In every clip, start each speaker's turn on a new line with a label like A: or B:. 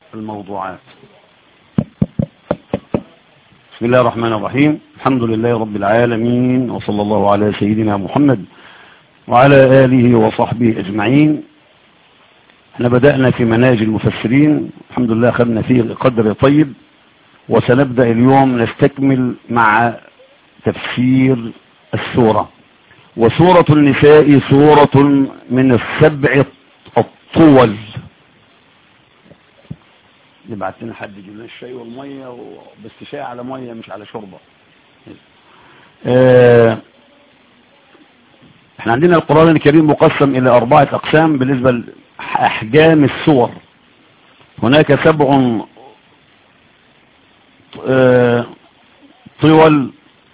A: الموضوعات بسم الله الرحمن الرحيم الحمد لله رب العالمين وصلى الله على سيدنا محمد وعلى آله وصحبه أجمعين احنا بدأنا في مناهج المفسرين الحمد لله خدنا فيه قدر طيب وسنبدأ اليوم نستكمل مع تفسير السورة وسورة النساء سورة من السبع الطول نبعت لنا حد يجيب لنا الشاي والميه و... بس شاي على ميه مش على شوربه اه... احنا عندنا القرآن الكريم مقسم الى اربعة اقسام بالنسبة لاحجام السور هناك سبع اه... طول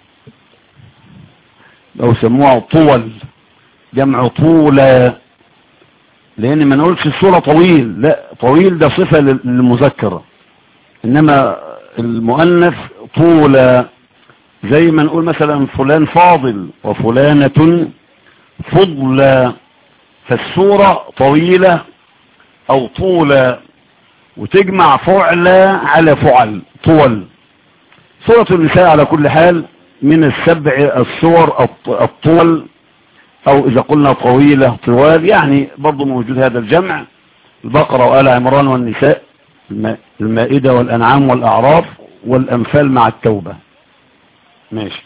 A: او سموها طول جمع طولة لان ما نقولش الصورة طويل لا طويل ده صفة للمذكر انما المؤنث طولة زي ما نقول مثلا فلان فاضل وفلانة فضلة فالصورة طويلة او طولة وتجمع فعلة على فعل طول سورة النساء على كل حال من السبع الصور الطول او اذا قلنا طويلة طوال يعني برضو موجود هذا الجمع البقرة وآل عمران والنساء المائدة والانعام والاعراف والانفال مع التوبة ماشي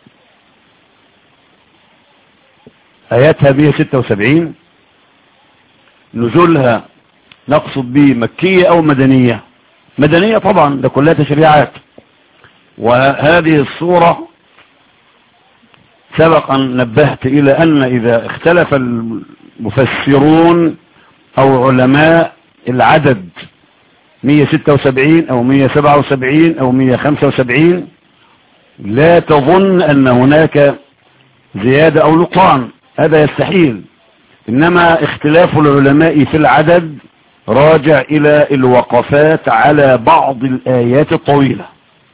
A: اياتها 176 نزولها نقصد به مكية او مدنية مدنية طبعا ده كلها تشريعات وهذه الصورة سبق أن نبهت إلى أن إذا اختلف المفسرون أو علماء العدد 176 أو 177 أو 175 لا تظن أن هناك زيادة أو نقصان هذا يستحيل إنما اختلاف العلماء في العدد راجع إلى الوقفات على بعض الآيات الطويلة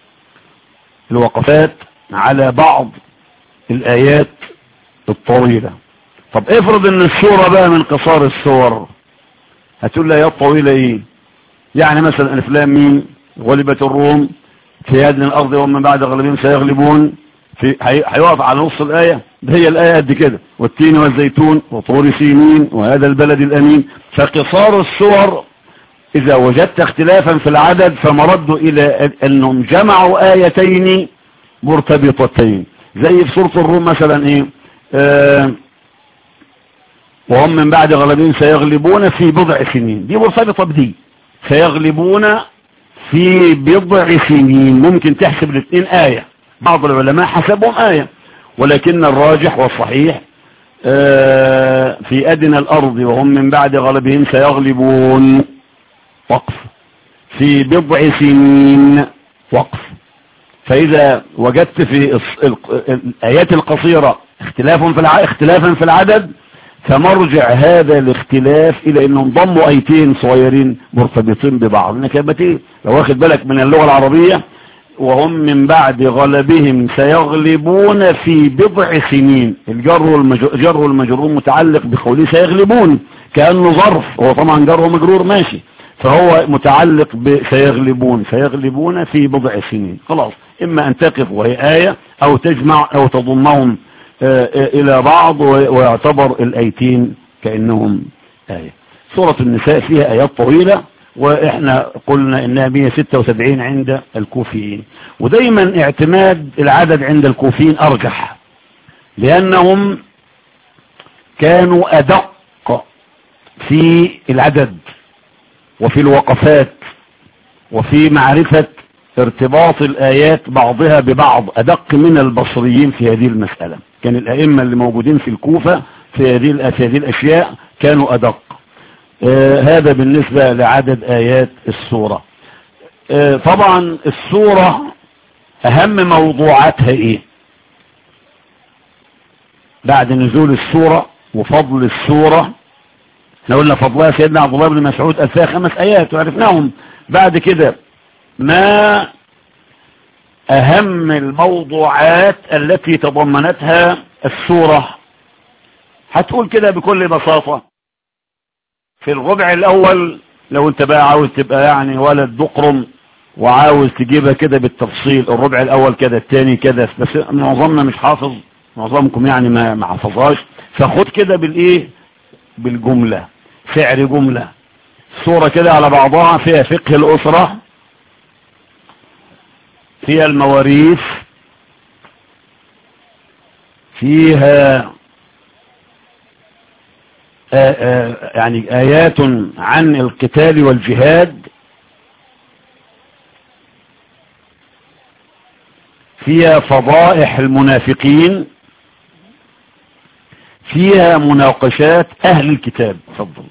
A: الوقفات على بعض الآيات الطويلة طب افرض ان السورة بقى من قصار السور هتقول لي آيات طويلة ايه يعني مثلا الافلام مين غلبت الروم في هذه الارض ومن بعد غلبهم سيغلبون في هيقف على نص الآية ده هي الآية قد كده والتين والزيتون وطور سينين وهذا البلد الأمين فقصار السور إذا وجدت اختلافا في العدد فمرد إلى أنهم جمعوا آيتين مرتبطتين زي في سورة الروم مثلا ايه آه وهم من بعد غلبين سيغلبون في بضع سنين دي مرتبطة بدي سيغلبون في بضع سنين ممكن تحسب الاثنين آية بعض العلماء حسبهم آية ولكن الراجح والصحيح آه في أدنى الأرض وهم من بعد غلبهم سيغلبون وقف في بضع سنين وقف فإذا وجدت في الآيات القصيرة اختلاف في اختلافا في العدد فمرجع هذا الاختلاف إلى أنهم ضموا آيتين صغيرين مرتبطين ببعض انك ايه لو واخد بالك من اللغة العربية وهم من بعد غلبهم سيغلبون في بضع سنين الجر والمجرور, والمجرور متعلق بقوله سيغلبون كأنه ظرف هو طبعا جر ومجرور ماشي فهو متعلق بسيغلبون سيغلبون في بضع سنين خلاص إما أن تقف وهي آية أو تجمع أو تضمهم إلى بعض ويعتبر الأيتين كأنهم آية سورة النساء فيها آيات طويلة وإحنا قلنا إنها 176 عند الكوفيين ودايما اعتماد العدد عند الكوفيين أرجح لأنهم كانوا أدق في العدد وفي الوقفات وفي معرفة ارتباط الآيات بعضها ببعض أدق من البصريين في هذه المسألة كان الأئمة اللي موجودين في الكوفة في هذه في هذه الأشياء كانوا أدق آه هذا بالنسبة لعدد آيات السورة آه طبعا السورة أهم موضوعاتها إيه بعد نزول السورة وفضل السورة احنا قلنا فضلها سيدنا عبد الله بن مسعود ألفها خمس آيات وعرفناهم بعد كده ما أهم الموضوعات التي تضمنتها السورة هتقول كده بكل بساطة في الربع الأول لو انت بقى عاوز تبقى يعني ولد دقرم وعاوز تجيبها كده بالتفصيل الربع الاول كده الثاني كده بس معظمنا مش حافظ معظمكم يعني ما ما حفظهاش فخد كده بالايه بالجملة سعر جملة صورة كده على بعضها فيها فقه الأسرة فيها المواريث فيها آآ آآ يعني آيات عن القتال والجهاد فيها فضائح المنافقين فيها مناقشات أهل الكتاب تفضل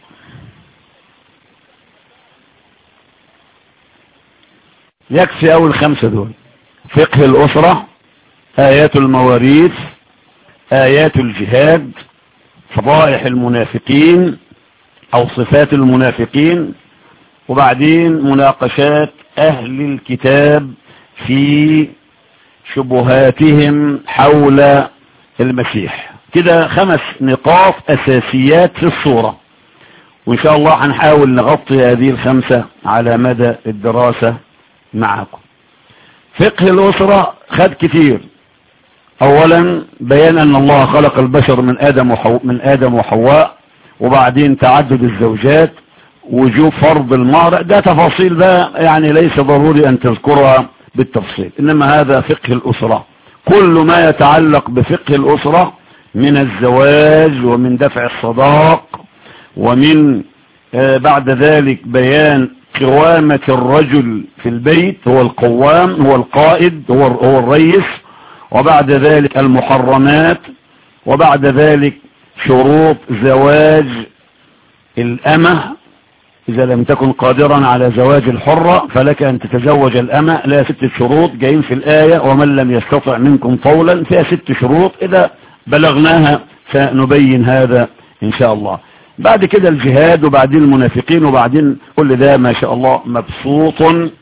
A: يكفي أول خمسة دول فقه الأسرة آيات المواريث آيات الجهاد فضائح المنافقين أو صفات المنافقين وبعدين مناقشات أهل الكتاب في شبهاتهم حول المسيح كده خمس نقاط أساسيات في الصورة وإن شاء الله هنحاول نغطي هذه الخمسة على مدى الدراسة معكم فقه الأسرة خد كثير أولا بيان أن الله خلق البشر من آدم, وحو من آدم وحواء وبعدين تعدد الزوجات وجوب فرض المهر ده تفاصيل بقى يعني ليس ضروري أن تذكرها بالتفصيل إنما هذا فقه الأسرة كل ما يتعلق بفقه الأسرة من الزواج ومن دفع الصداق ومن آه بعد ذلك بيان قوامة الرجل في البيت هو القوام هو القائد هو, هو الرئيس وبعد ذلك المحرمات وبعد ذلك شروط زواج الأمة إذا لم تكن قادرا على زواج الحرة فلك أن تتزوج الأمة لا ست شروط جايين في الآية ومن لم يستطع منكم طولا فيها ست شروط إذا بلغناها سنبين هذا إن شاء الله بعد كده الجهاد وبعدين المنافقين وبعدين كل ده ما شاء الله مبسوط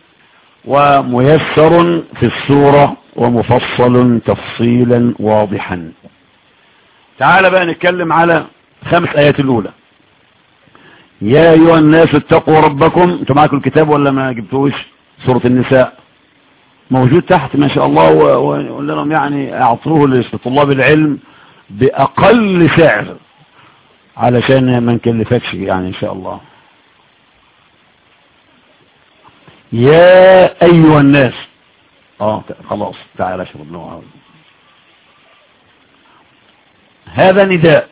A: وميسر في السورة ومفصل تفصيلا واضحا تعال بقى نتكلم على خمس آيات الأولى يا أيها الناس اتقوا ربكم انتوا معاكم الكتاب ولا ما جبتوش سورة النساء موجود تحت ما شاء الله وقول لهم يعني اعطوه لطلاب العلم بأقل سعر علشان ما نكلفكش يعني ان شاء الله يا ايها الناس اه خلاص تعال اشرب له هذا نداء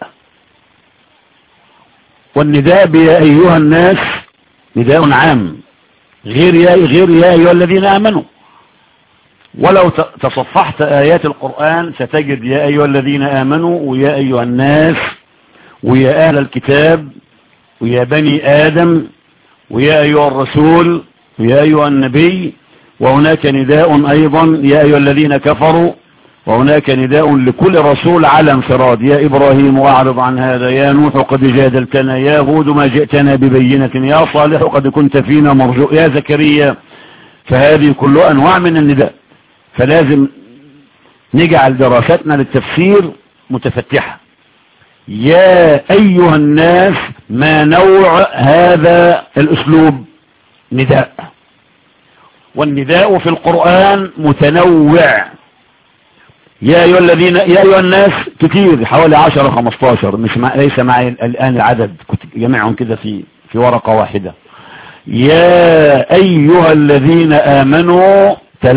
A: والنداء بيا ايها الناس نداء عام غير يا غير يا ايها الذين امنوا ولو تصفحت ايات القرآن ستجد يا ايها الذين امنوا ويا ايها الناس ويا اهل الكتاب ويا بني ادم ويا ايها الرسول ويا ايها النبي وهناك نداء ايضا يا ايها الذين كفروا وهناك نداء لكل رسول على انفراد يا إبراهيم أعرض عن هذا يا نوح قد جادلتنا يا هود ما جئتنا ببينة يا صالح قد كنت فينا مرجو يا زكريا فهذه كل أنواع من النداء فلازم نجعل دراستنا للتفسير متفتحة يا أيها الناس ما نوع هذا الأسلوب نداء والنداء في القرآن متنوع يا أيها الذين يا أيها الناس كتير حوالي 10 15 مش مع ليس معي الآن العدد كنت جمعهم كده في في ورقة واحدة يا أيها الذين آمنوا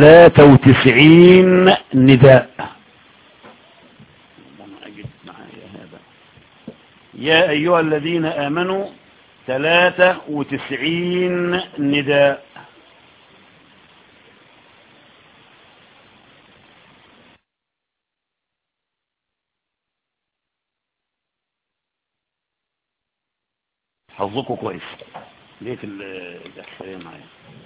A: 93 نداء يا أيها الذين آمنوا 93 نداء حظكم كويس لقيت الاحصائيه معايا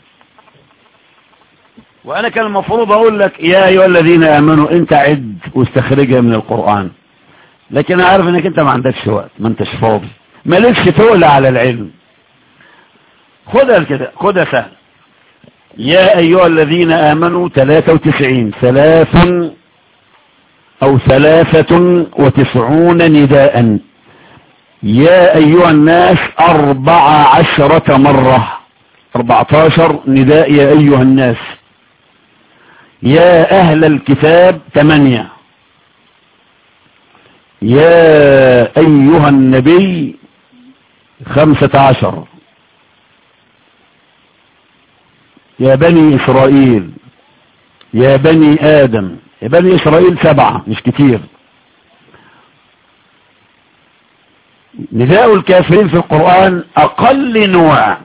A: وانا كان المفروض اقول لك يا ايها الذين امنوا انت عد واستخرجها من القران لكن انا عارف انك انت ما عندكش وقت ما انتش فاضي مالكش تقل على العلم خدها كده خدها سهل يا ايها الذين امنوا 93 ثلاث او ثلاثة وتسعون نداء يا أيها الناس أربع عشرة مرة أربعتاشر نداء يا أيها الناس يا أهل الكتاب ثمانية يا أيها النبي خمسة عشر يا بني إسرائيل يا بني آدم يا بني إسرائيل سبعة مش كتير نداء الكافرين في القرآن أقل نوع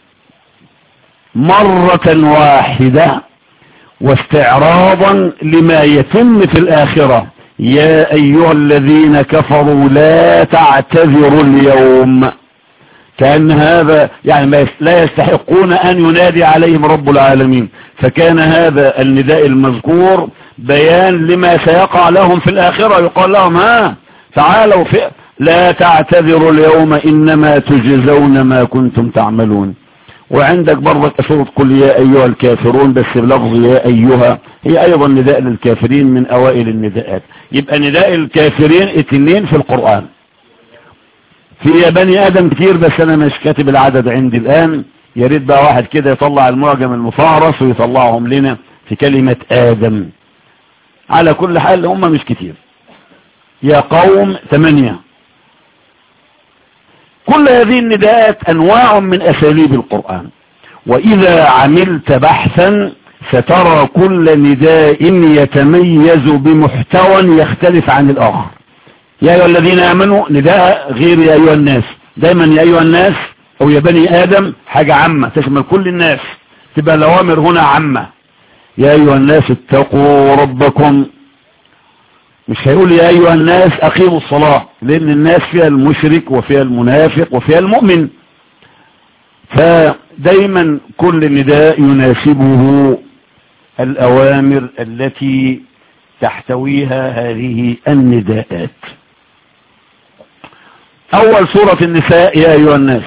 A: مرة واحدة واستعراضا لما يتم في الآخرة يا أيها الذين كفروا لا تعتذروا اليوم كأن هذا يعني لا يستحقون أن ينادي عليهم رب العالمين فكان هذا النداء المذكور بيان لما سيقع لهم في الآخرة يقال لهم ها تعالوا في لا تعتذروا اليوم إنما تجزون ما كنتم تعملون وعندك برضك سورة قل يا أيها الكافرون بس بلفظ يا أيها هي أيضا نداء للكافرين من أوائل النداءات يبقى نداء الكافرين اتنين في القرآن في يا بني آدم كتير بس أنا مش كاتب العدد عندي الآن يا ريت بقى واحد كده يطلع المعجم المفارس ويطلعهم لنا في كلمة آدم على كل حال هم مش كتير يا قوم ثمانية كل هذه النداءات أنواع من أساليب القرآن وإذا عملت بحثا سترى كل نداء يتميز بمحتوى يختلف عن الآخر يا أيها الذين آمنوا نداء غير يا أيها الناس دايما يا أيها الناس أو يا بني آدم حاجة عامة تشمل كل الناس تبقى الأوامر هنا عامة يا أيها الناس اتقوا ربكم مش هيقول يا أيها الناس أقيموا الصلاة لأن الناس فيها المشرك وفيها المنافق وفيها المؤمن فدايما كل نداء يناسبه الأوامر التي تحتويها هذه النداءات أول سورة النساء يا أيها الناس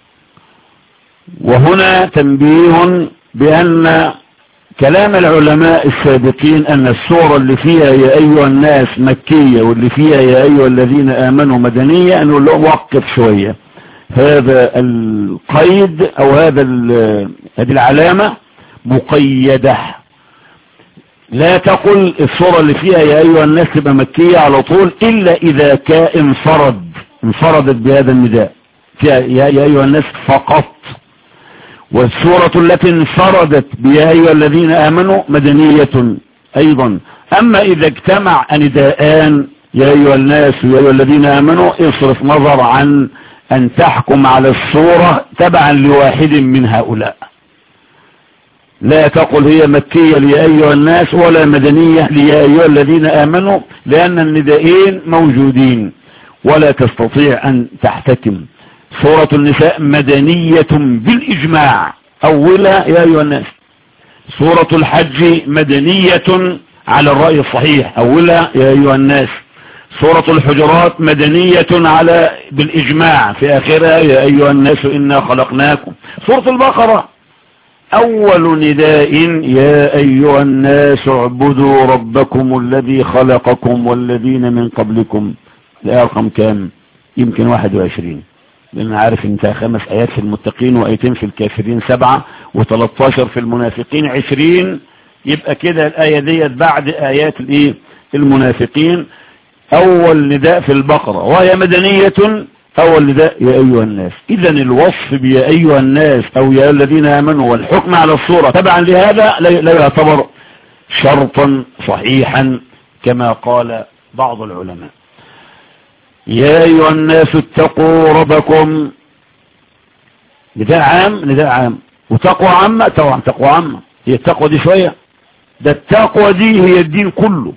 A: وهنا تنبيه بأن كلام العلماء السابقين أن السورة اللي فيها يا أيها الناس مكية واللي فيها يا أيها الذين آمنوا مدنية أنه له وقف شوية هذا القيد أو هذا هذه العلامة مقيدة لا تقل الصورة اللي فيها يا أيها الناس تبقى مكية على طول إلا إذا كان انفرد انفردت بهذا النداء فيها يا أيها الناس فقط والسورة التي انفردت بيا أيها الذين آمنوا مدنية أيضا أما إذا اجتمع نداءان يا أيها الناس يا أيها الذين آمنوا اصرف نظر عن أن تحكم على الصورة تبعا لواحد من هؤلاء لا تقل هي مكية ليا أيها الناس ولا مدنية ليا أيها الذين آمنوا لأن الندائين موجودين ولا تستطيع أن تحتكم سورة النساء مدنية بالإجماع أولها يا أيها الناس سورة الحج مدنية على الرأي الصحيح أولها يا أيها الناس سورة الحجرات مدنية على بالإجماع في آخرها يا أيها الناس إنا خلقناكم سورة البقرة أول نداء يا أيها الناس اعبدوا ربكم الذي خلقكم والذين من قبلكم لأرقم كام يمكن 21 لأن عارف انت خمس آيات في المتقين وآيتين في الكافرين سبعة و13 في المنافقين عشرين يبقى كده الآية ديت بعد آيات الايه المنافقين أول نداء في البقرة وهي مدنية أول نداء يا أيها الناس إذا الوصف بيا أيها الناس أو يا الذين آمنوا والحكم على الصورة تبعا لهذا لا يعتبر شرطا صحيحا كما قال بعض العلماء يا أيها الناس اتقوا ربكم نداء عام نداء عام وتقوى عامة طبعا تقوى عامة هي التقوى دي شوية ده التقوى دي هي الدين كله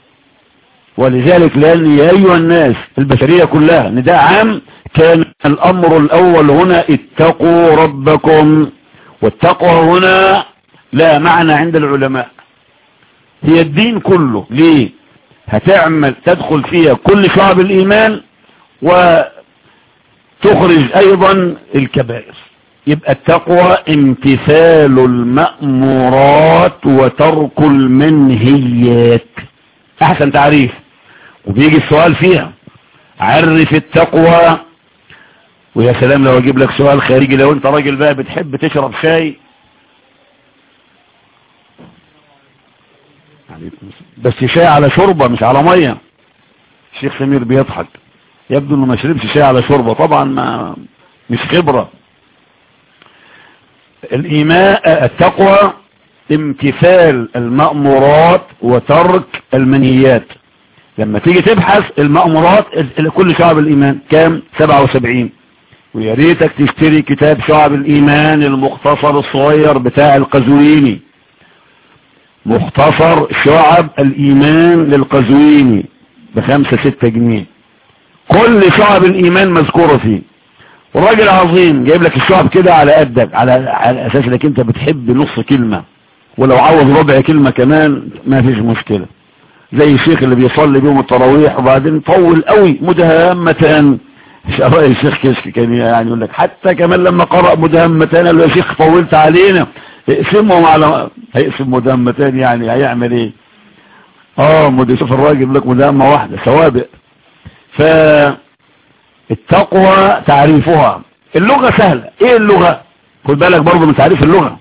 A: ولذلك لأن يا أيها الناس البشرية كلها نداء عام كان الأمر الأول هنا اتقوا ربكم والتقوى هنا لا معنى عند العلماء هي الدين كله ليه هتعمل تدخل فيها كل شعب الإيمان وتخرج أيضا الكبائر يبقى التقوى امتثال المأمورات وترك المنهيات أحسن تعريف وبيجي السؤال فيها عرف التقوى ويا سلام لو اجيب لك سؤال خارجي لو انت راجل بقى بتحب تشرب شاي بس شاي على شوربه مش على ميه الشيخ سمير بيضحك يبدو انه ما شربش شاي على شوربه طبعا ما مش خبره الايماء التقوى امتثال المأمورات وترك المنهيات لما تيجي تبحث المأمورات كل شعب الإيمان كام 77 ويا ريتك تشتري كتاب شعب الإيمان المختصر الصغير بتاع القزويني مختصر شعب الإيمان للقزويني بخمسة ستة جنيه كل شعب الإيمان مذكورة فيه وراجل عظيم جايب لك الشعب كده على قدك على, على أساس انك انت بتحب نص كلمة ولو عوض ربع كلمة كمان ما فيش مشكلة زي الشيخ اللي بيصلي بيهم التراويح وبعدين طول قوي مدهمتان الشيخ كشك كان يعني يقول لك حتى كمان لما قرأ مدهمتان قال له يا شيخ طولت علينا اقسمهم على هيقسم مدهمتان يعني هيعمل ايه اه مد شوف الراجل يقول لك مدهمة واحدة سوابق فالتقوى تعريفها اللغة سهلة ايه اللغة خد بالك برضه من تعريف اللغة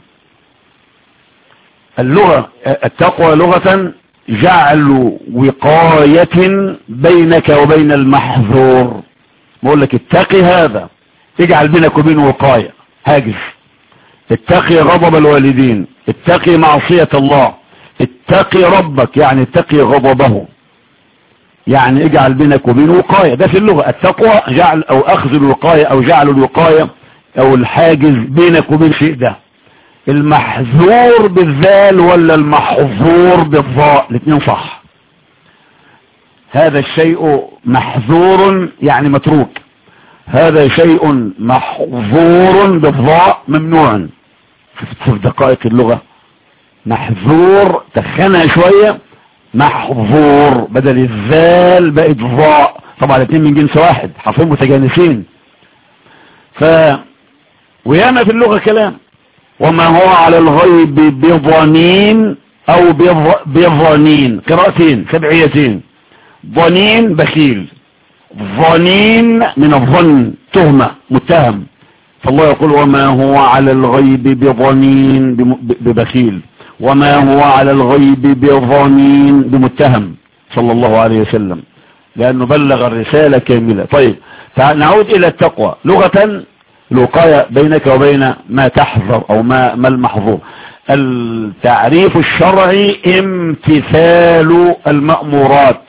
A: اللغة التقوى لغة جعل وقاية بينك وبين المحظور بقول لك اتقي هذا اجعل بينك وبينه وقاية هاجس اتقي غضب الوالدين اتقي معصية الله اتقي ربك يعني اتقي غضبه يعني اجعل بينك وبينه وقاية ده في اللغة التقوى جعل او اخذ الوقاية او جعل الوقاية او الحاجز بينك وبين شيء ده المحذور بالذال ولا المحظور بالضاء الاثنين صح هذا الشيء محذور يعني متروك هذا شيء محظور بالضاء ممنوع في دقائق اللغة محذور تخنها شوية محظور بدل الذال بقت ضاء طبعا الاثنين من جنس واحد حرفين متجانسين ف وياما في اللغة كلام وما هو على الغيب بضنين او بظنين قراءتين سبعيتين ضنين بخيل ظنين من الظن تهمة متهم فالله يقول وما هو على الغيب بضنين ببخيل وما هو على الغيب بظنين بمتهم صلى الله عليه وسلم لأنه بلغ الرسالة كاملة طيب نعود إلى التقوى لغة الوقاية بينك وبين ما تحذر او ما, ما المحظور التعريف الشرعي امتثال المأمورات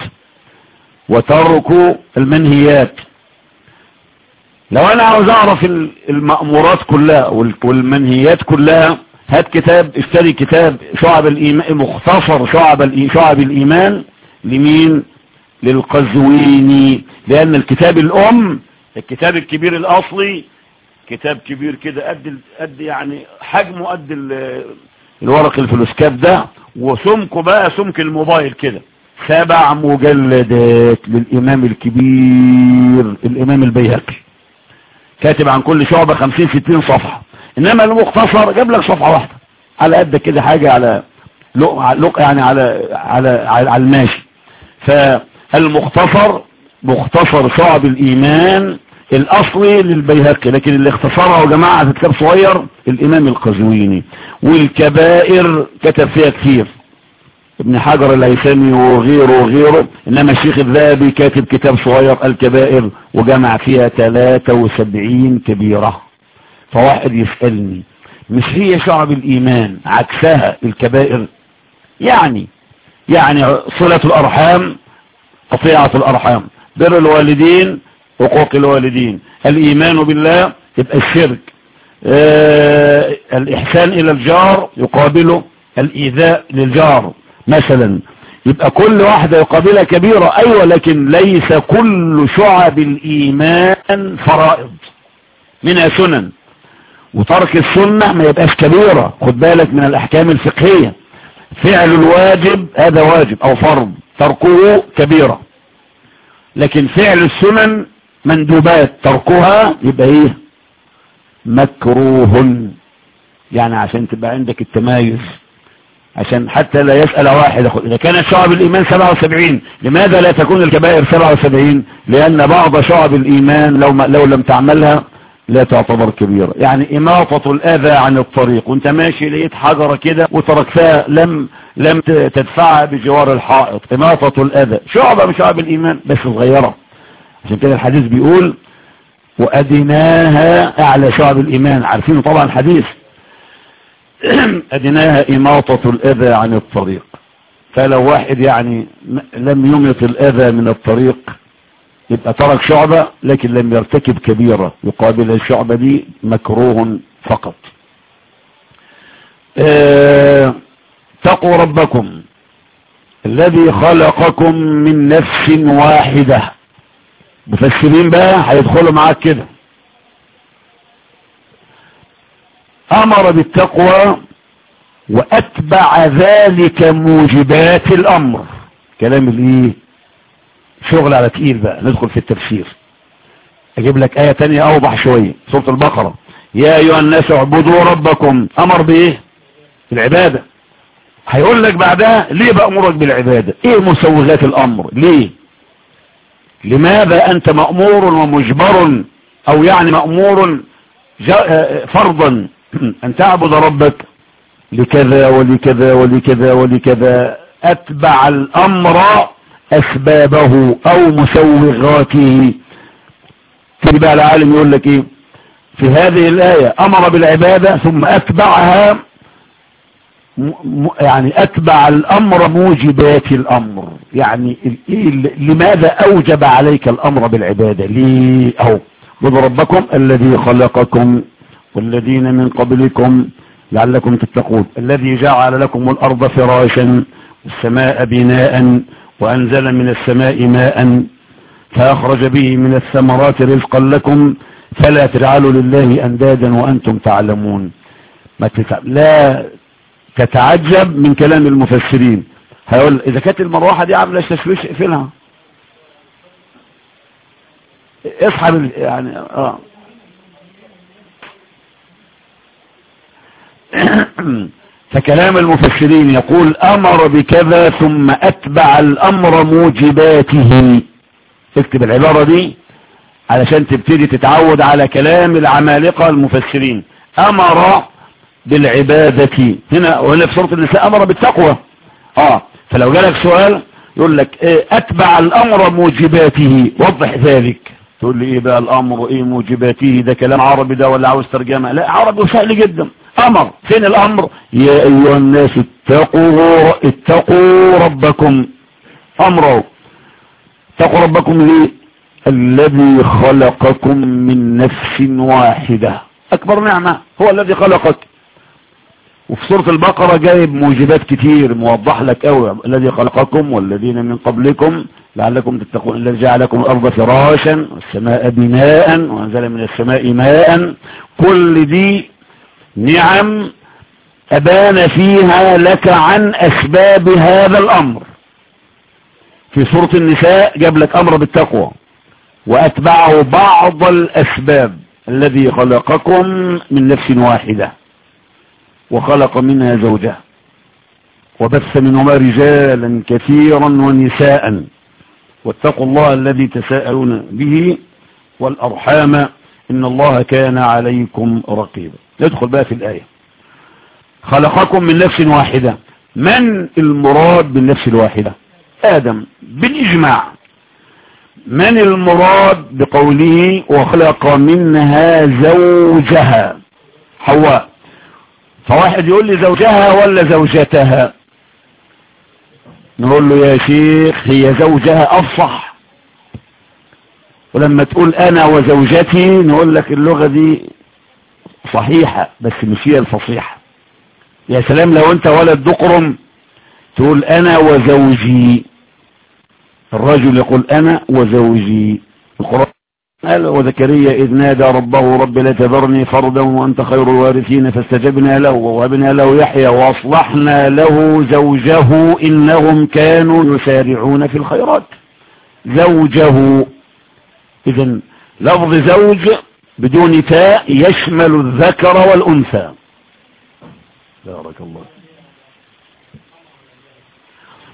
A: وترك المنهيات لو انا عاوز اعرف المأمورات كلها والمنهيات كلها هات كتاب اشتري كتاب شعب الايمان مختصر شعب الإيمان شعب الايمان لمين للقزويني لان الكتاب الام الكتاب الكبير الاصلي كتاب كبير كده قد قد يعني حجمه قد الورق الفلوسكاب ده وسمكه بقى سمك الموبايل كده سبع مجلدات للامام الكبير الامام البيهقي كاتب عن كل شعبة خمسين ستين صفحة انما المختصر جاب لك صفحة واحدة على قد كده حاجة على لق يعني على على على, على الماشي فالمختصر مختصر شعب الايمان الاصلي للبيهقي لكن اللي اختصرها جماعة في كتاب صغير الامام القزويني والكبائر كتب فيها كثير ابن حجر الهيثمي وغيره وغيره انما الشيخ الذهبي كاتب كتاب صغير الكبائر وجمع فيها 73 كبيرة فواحد يسألني مش هي شعب الايمان عكسها الكبائر يعني يعني صلة الارحام قطيعة الارحام بر الوالدين حقوق الوالدين الايمان بالله يبقى الشرك آه الاحسان الى الجار يقابله الايذاء للجار مثلا يبقى كل واحدة يقابلها كبيرة ايوة لكن ليس كل شعب الايمان فرائض منها سنن وترك السنة ما يبقاش كبيرة خد بالك من الاحكام الفقهية فعل الواجب هذا واجب او فرض تركه كبيرة لكن فعل السنن مندوبات تركها يبقى ايه مكروه يعني عشان تبقى عندك التمايز عشان حتى لا يسأل واحد اذا كانت شعب الايمان 77 لماذا لا تكون الكبائر 77 لان بعض شعب الايمان لو, ما لو لم تعملها لا تعتبر كبيرة يعني إماطة الأذى عن الطريق وانت ماشي لقيت حجرة كده وتركتها لم لم تدفعها بجوار الحائط إماطة الأذى شعبة من شعب الإيمان بس صغيرة عشان كده الحديث بيقول وأدناها أعلى شعب الإيمان عارفين طبعا الحديث أدناها إماطة الأذى عن الطريق فلو واحد يعني لم يمط الأذى من الطريق يبقى ترك شعبة لكن لم يرتكب كبيرة يقابل الشعبة دي مكروه فقط اه تقوا ربكم الذي خلقكم من نفس واحدة مفسرين بقى هيدخلوا معاك كده امر بالتقوى واتبع ذلك موجبات الامر كلام الايه شغل على تقيل بقى ندخل في التفسير اجيب لك ايه تانية اوضح شوية سورة البقرة يا ايها الناس اعبدوا ربكم امر بايه بالعبادة هيقول لك بعدها ليه بأمرك بالعبادة ايه مسوغات الامر ليه لماذا انت مأمور ومجبر او يعني مأمور فرضا ان تعبد ربك لكذا ولكذا ولكذا ولكذا اتبع الامر اسبابه او مسوغاته تيجي بقى العالم يقول لك ايه في هذه الايه امر بالعباده ثم اتبعها يعني اتبع الامر موجبات الامر يعني لماذا اوجب عليك الامر بالعباده ليه اهو خذ ربكم الذي خلقكم والذين من قبلكم لعلكم تتقون الذي جعل لكم الارض فراشا والسماء بناء وأنزل من السماء ماء فأخرج به من الثمرات رزقا لكم فلا تجعلوا لله أندادا وأنتم تعلمون ما تتع... لا تتعجب من كلام المفسرين هيقول إذا كانت المروحة دي عاملة تشويش اقفلها اصحى يعني اه فكلام المفسرين يقول امر بكذا ثم اتبع الامر موجباته اكتب العبارة دي علشان تبتدي تتعود على كلام العمالقة المفسرين امر بالعبادة هنا وهنا في سورة النساء امر بالتقوى اه فلو جالك سؤال يقول لك ايه اتبع الامر موجباته وضح ذلك تقول لي ايه بقى الامر ايه موجباته ده كلام عربي ده ولا عاوز ترجمة لا عربي وسهل جدا امر فين الامر يا ايها الناس اتقوا اتقوا ربكم امره اتقوا ربكم ليه الذي خلقكم من نفس واحدة اكبر نعمة هو الذي خلقك وفي سورة البقرة جايب موجبات كتير موضح لك قوي الذي خلقكم والذين من قبلكم لعلكم تتقون الذي جعلكم الارض فراشا والسماء بناء وانزل من السماء ماء كل دي نعم أبان فيها لك عن أسباب هذا الأمر في سورة النساء جاب لك أمر بالتقوى وأتبعه بعض الأسباب الذي خلقكم من نفس واحدة وخلق منها زوجها وبث منهما رجالا كثيرا ونساء واتقوا الله الذي تساءلون به والأرحام إن الله كان عليكم رقيبا ندخل بقى في الآية خلقكم من نفس واحدة من المراد بالنفس الواحدة آدم بالإجماع من المراد بقوله وخلق منها زوجها حواء فواحد يقول لي زوجها ولا زوجتها نقول له يا شيخ هي زوجها أفصح ولما تقول أنا وزوجتي نقول لك اللغة دي صحيحة بس مش هي الفصيحة يا سلام لو انت ولد دقرم تقول انا وزوجي الرجل يقول انا وزوجي القرآن قال وزكريا إذ نادى ربه رب لا تذرني فردا وأنت خير الوارثين فاستجبنا له ووهبنا له يحيى وأصلحنا له زوجه إنهم كانوا يسارعون في الخيرات زوجه إذا لفظ زوج بدون تاء يشمل الذكر والأنثى بارك الله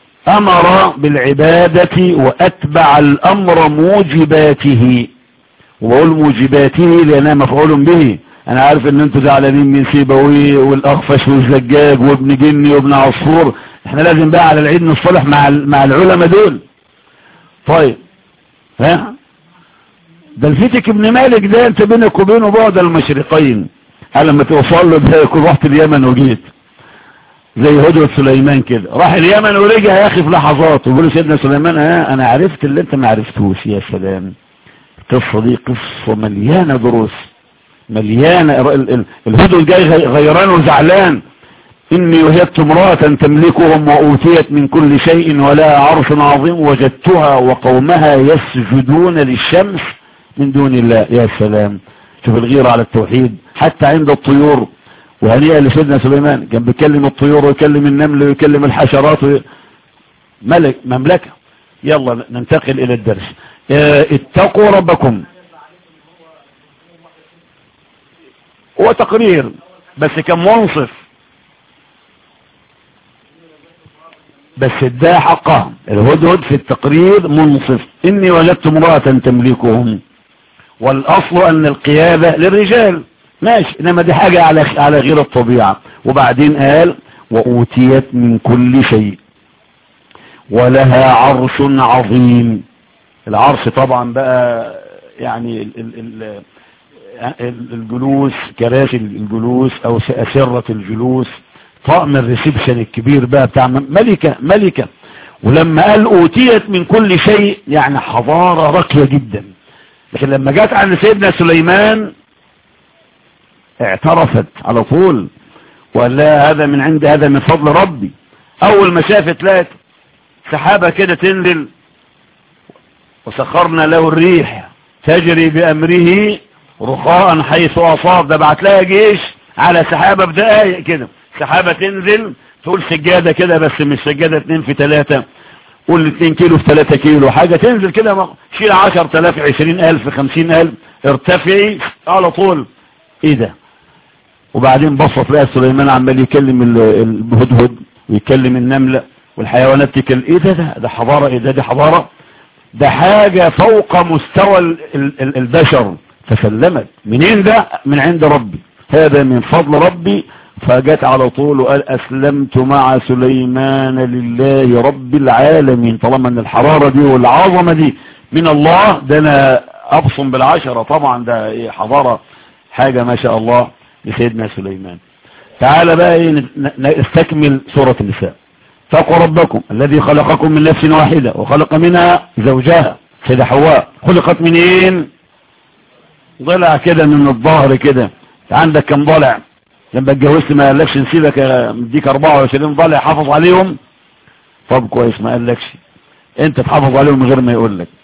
A: أمر بالعبادة وأتبع الأمر موجباته وبقول موجباته لانها مفعول به انا عارف ان انتوا زعلانين من سيبوي والاخفش والزجاج وابن جني وابن عصفور احنا لازم بقى على العيد نصطلح مع مع العلماء دول طيب ها ده الفتك ابن مالك ده انت بينك وبينه بعد المشرقين هل لما توصل له ده يكون رحت اليمن وجيت زي هدوة سليمان كده راح اليمن ورجع يا اخي في لحظات ويقول سيدنا سليمان ها انا عرفت اللي انت ما عرفتوش يا سلام القصة دي قصة مليانة دروس مليانة الهدوء جاي غيران وزعلان إني وهبت امرأة تملكهم وأوتيت من كل شيء ولا عرش عظيم وجدتها وقومها يسجدون للشمس من دون الله يا سلام شوف الغيرة على التوحيد حتى عند الطيور وهنيئا لسيدنا سليمان كان بيكلم الطيور ويكلم النمل ويكلم الحشرات وي... ملك مملكة يلا ننتقل إلى الدرس اه اتقوا ربكم هو تقرير بس كان منصف بس اداه حقها الهدهد في التقرير منصف اني وجدت امرأة تملكهم والاصل ان القيادة للرجال ماشي انما دي حاجة على على غير الطبيعة وبعدين قال واوتيت من كل شيء ولها عرش عظيم العرش طبعا بقى يعني ال ال ال الجلوس كراسي الجلوس او اسرة الجلوس طقم الريسبشن الكبير بقى بتاع ملكة ملكة ولما قال اوتيت من كل شيء يعني حضارة راقية جدا لكن لما جت عند سيدنا سليمان اعترفت على طول وقال لا هذا من عند هذا من فضل ربي اول ما شافت لقت سحابة كده تنزل وسخرنا له الريح تجري بامره رخاء حيث اصاب ده بعت لها جيش على سحابة بدقايق كده سحابة تنزل تقول سجادة كده بس مش سجادة اتنين في تلاتة قول اتنين كيلو في تلاتة كيلو حاجة تنزل كده شيل عشر تلاف عشرين الف خمسين الف ارتفعي على طول ايه ده وبعدين بصت لها سليمان عمال يكلم الهدهد ويكلم النملة والحيوانات تكلم ايه ده ده ده حضارة ايه ده دي حضارة ده حاجة فوق مستوى البشر فسلمت منين ده من عند ربي هذا من فضل ربي فجت على طول وقال أسلمت مع سليمان لله رب العالمين طالما ان الحرارة دي والعظمة دي من الله ده انا ابصم بالعشرة طبعا ده ايه حضارة حاجة ما شاء الله لسيدنا سليمان تعال بقى ايه نستكمل سورة النساء فقوا ربكم الذي خلقكم من نفس واحدة وخلق منها زوجها سيدة حواء خلقت منين ضلع كده من الظهر كده عندك كم ضلع لما اتجوزت ما قالكش نسيبك مديك 24 ضلع حافظ عليهم طب كويس ما قالكش انت تحافظ عليهم من غير ما يقول لك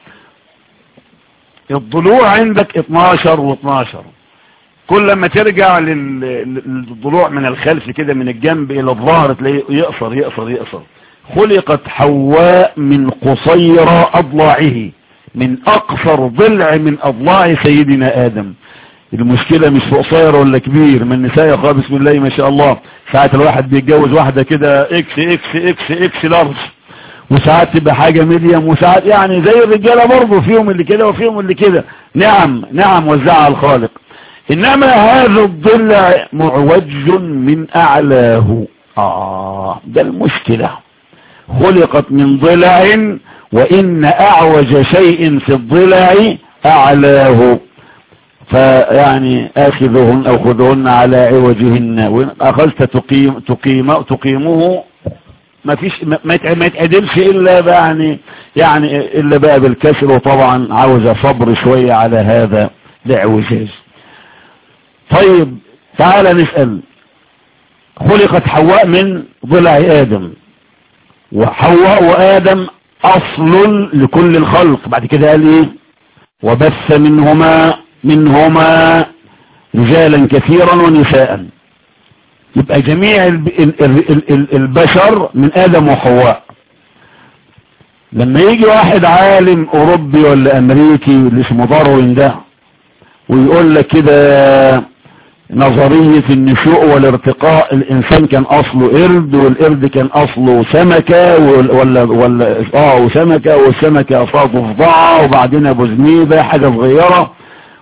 A: الضلوع عندك 12 و12 كل ما ترجع للضلوع من الخلف كده من الجنب الى الظهر تلاقيه يقصر يقصر يقصر خلقت حواء من قصير اضلاعه من اقصر ضلع من اضلاع سيدنا ادم المشكلة مش في قصير ولا كبير من النساء يا اخويا بسم الله ما شاء الله ساعات الواحد بيتجوز واحدة كده اكس اكس اكس اكس لارج وساعات تبقى حاجة ميديم وساعات يعني زي الرجالة برضه فيهم اللي كده وفيهم اللي كده نعم نعم وزعها الخالق انما هذا الضلع معوج من اعلاه اه ده المشكلة خلقت من ضلع وان اعوج شيء في الضلع اعلاه فيعني اخذهن او خذهن على عوجهن وان اخذت تقيم تقيم تقيمه ما فيش ما يتعدلش الا بقى يعني يعني الا بقى بالكسر وطبعا عاوز صبر شوية على هذا الاعوجاج طيب تعال نسأل خلقت حواء من ضلع ادم وحواء وادم اصل لكل الخلق بعد كده قال ايه وبث منهما منهما رجالا كثيرا ونساء يبقى جميع البشر من آدم وحواء لما يجي واحد عالم أوروبي ولا أمريكي اللي اسمه داروين ده ويقول لك كده نظرية النشوء والارتقاء الإنسان كان أصله قرد والقرد كان أصله سمكة ولا ولا آه وسمكة والسمكة أصله ضفدعة وبعدين أبو زنيبة حاجة صغيرة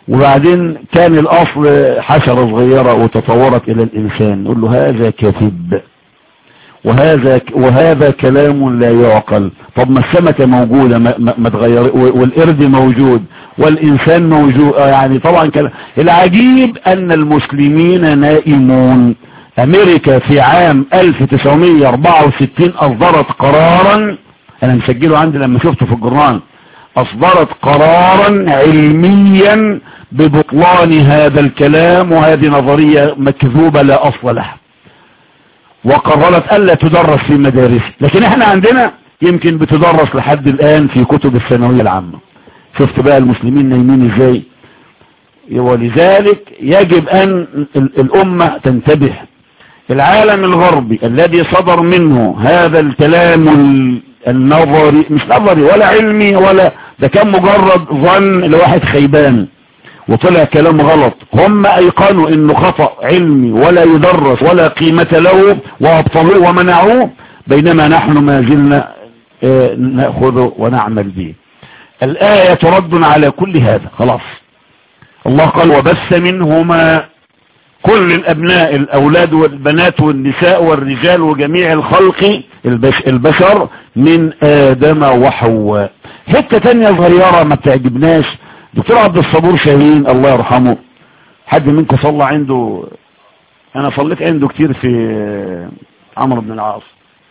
A: وبعدين كان الاصل حشرة صغيرة وتطورت الى الانسان نقول له هذا كذب وهذا وهذا كلام لا يعقل طب ما السمكة موجودة ما, ما, ما تغير والقرد موجود والإنسان موجود يعني طبعا كلام العجيب أن المسلمين نائمون أمريكا في عام 1964 أصدرت قرارا أنا مسجله عندي لما شفته في الجرنان أصدرت قرارا علميا ببطلان هذا الكلام وهذه نظرية مكذوبة لا أصل لها وقررت ألا تدرس في مدارس لكن احنا عندنا يمكن بتدرس لحد الآن في كتب الثانوية العامة شفت بقى المسلمين نايمين ازاي ولذلك يجب أن الأمة تنتبه العالم الغربي الذي صدر منه هذا الكلام النظري مش نظري ولا علمي ولا ده كان مجرد ظن لواحد خيبان وطلع كلام غلط هم ايقنوا انه خطأ علمي ولا يدرس ولا قيمة له وابطلوه ومنعوه بينما نحن ما زلنا نأخذه ونعمل به الآية ترد على كل هذا خلاص الله قال وبث منهما كل الأبناء الأولاد والبنات والنساء والرجال وجميع الخلق البشر من آدم وحواء حتة تانية صغيرة ما بتعجبناش دكتور عبد الصبور شاهين الله يرحمه حد منكم صلى عنده انا صليت عنده كتير في عمرو بن العاص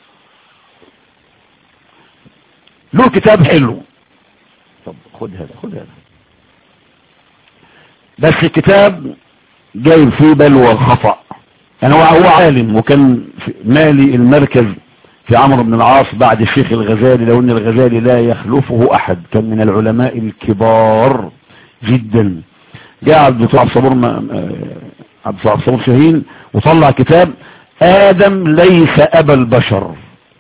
A: له كتاب حلو طب خد هذا خد هذا بس الكتاب جايب فيه بلوى الخطأ يعني هو هو عالم وكان مالي المركز في عمرو بن العاص بعد الشيخ الغزالي لو ان الغزالي لا يخلفه احد كان من العلماء الكبار جدا جاء عبد الصبور عبد الصبور شاهين وطلع كتاب ادم ليس ابا البشر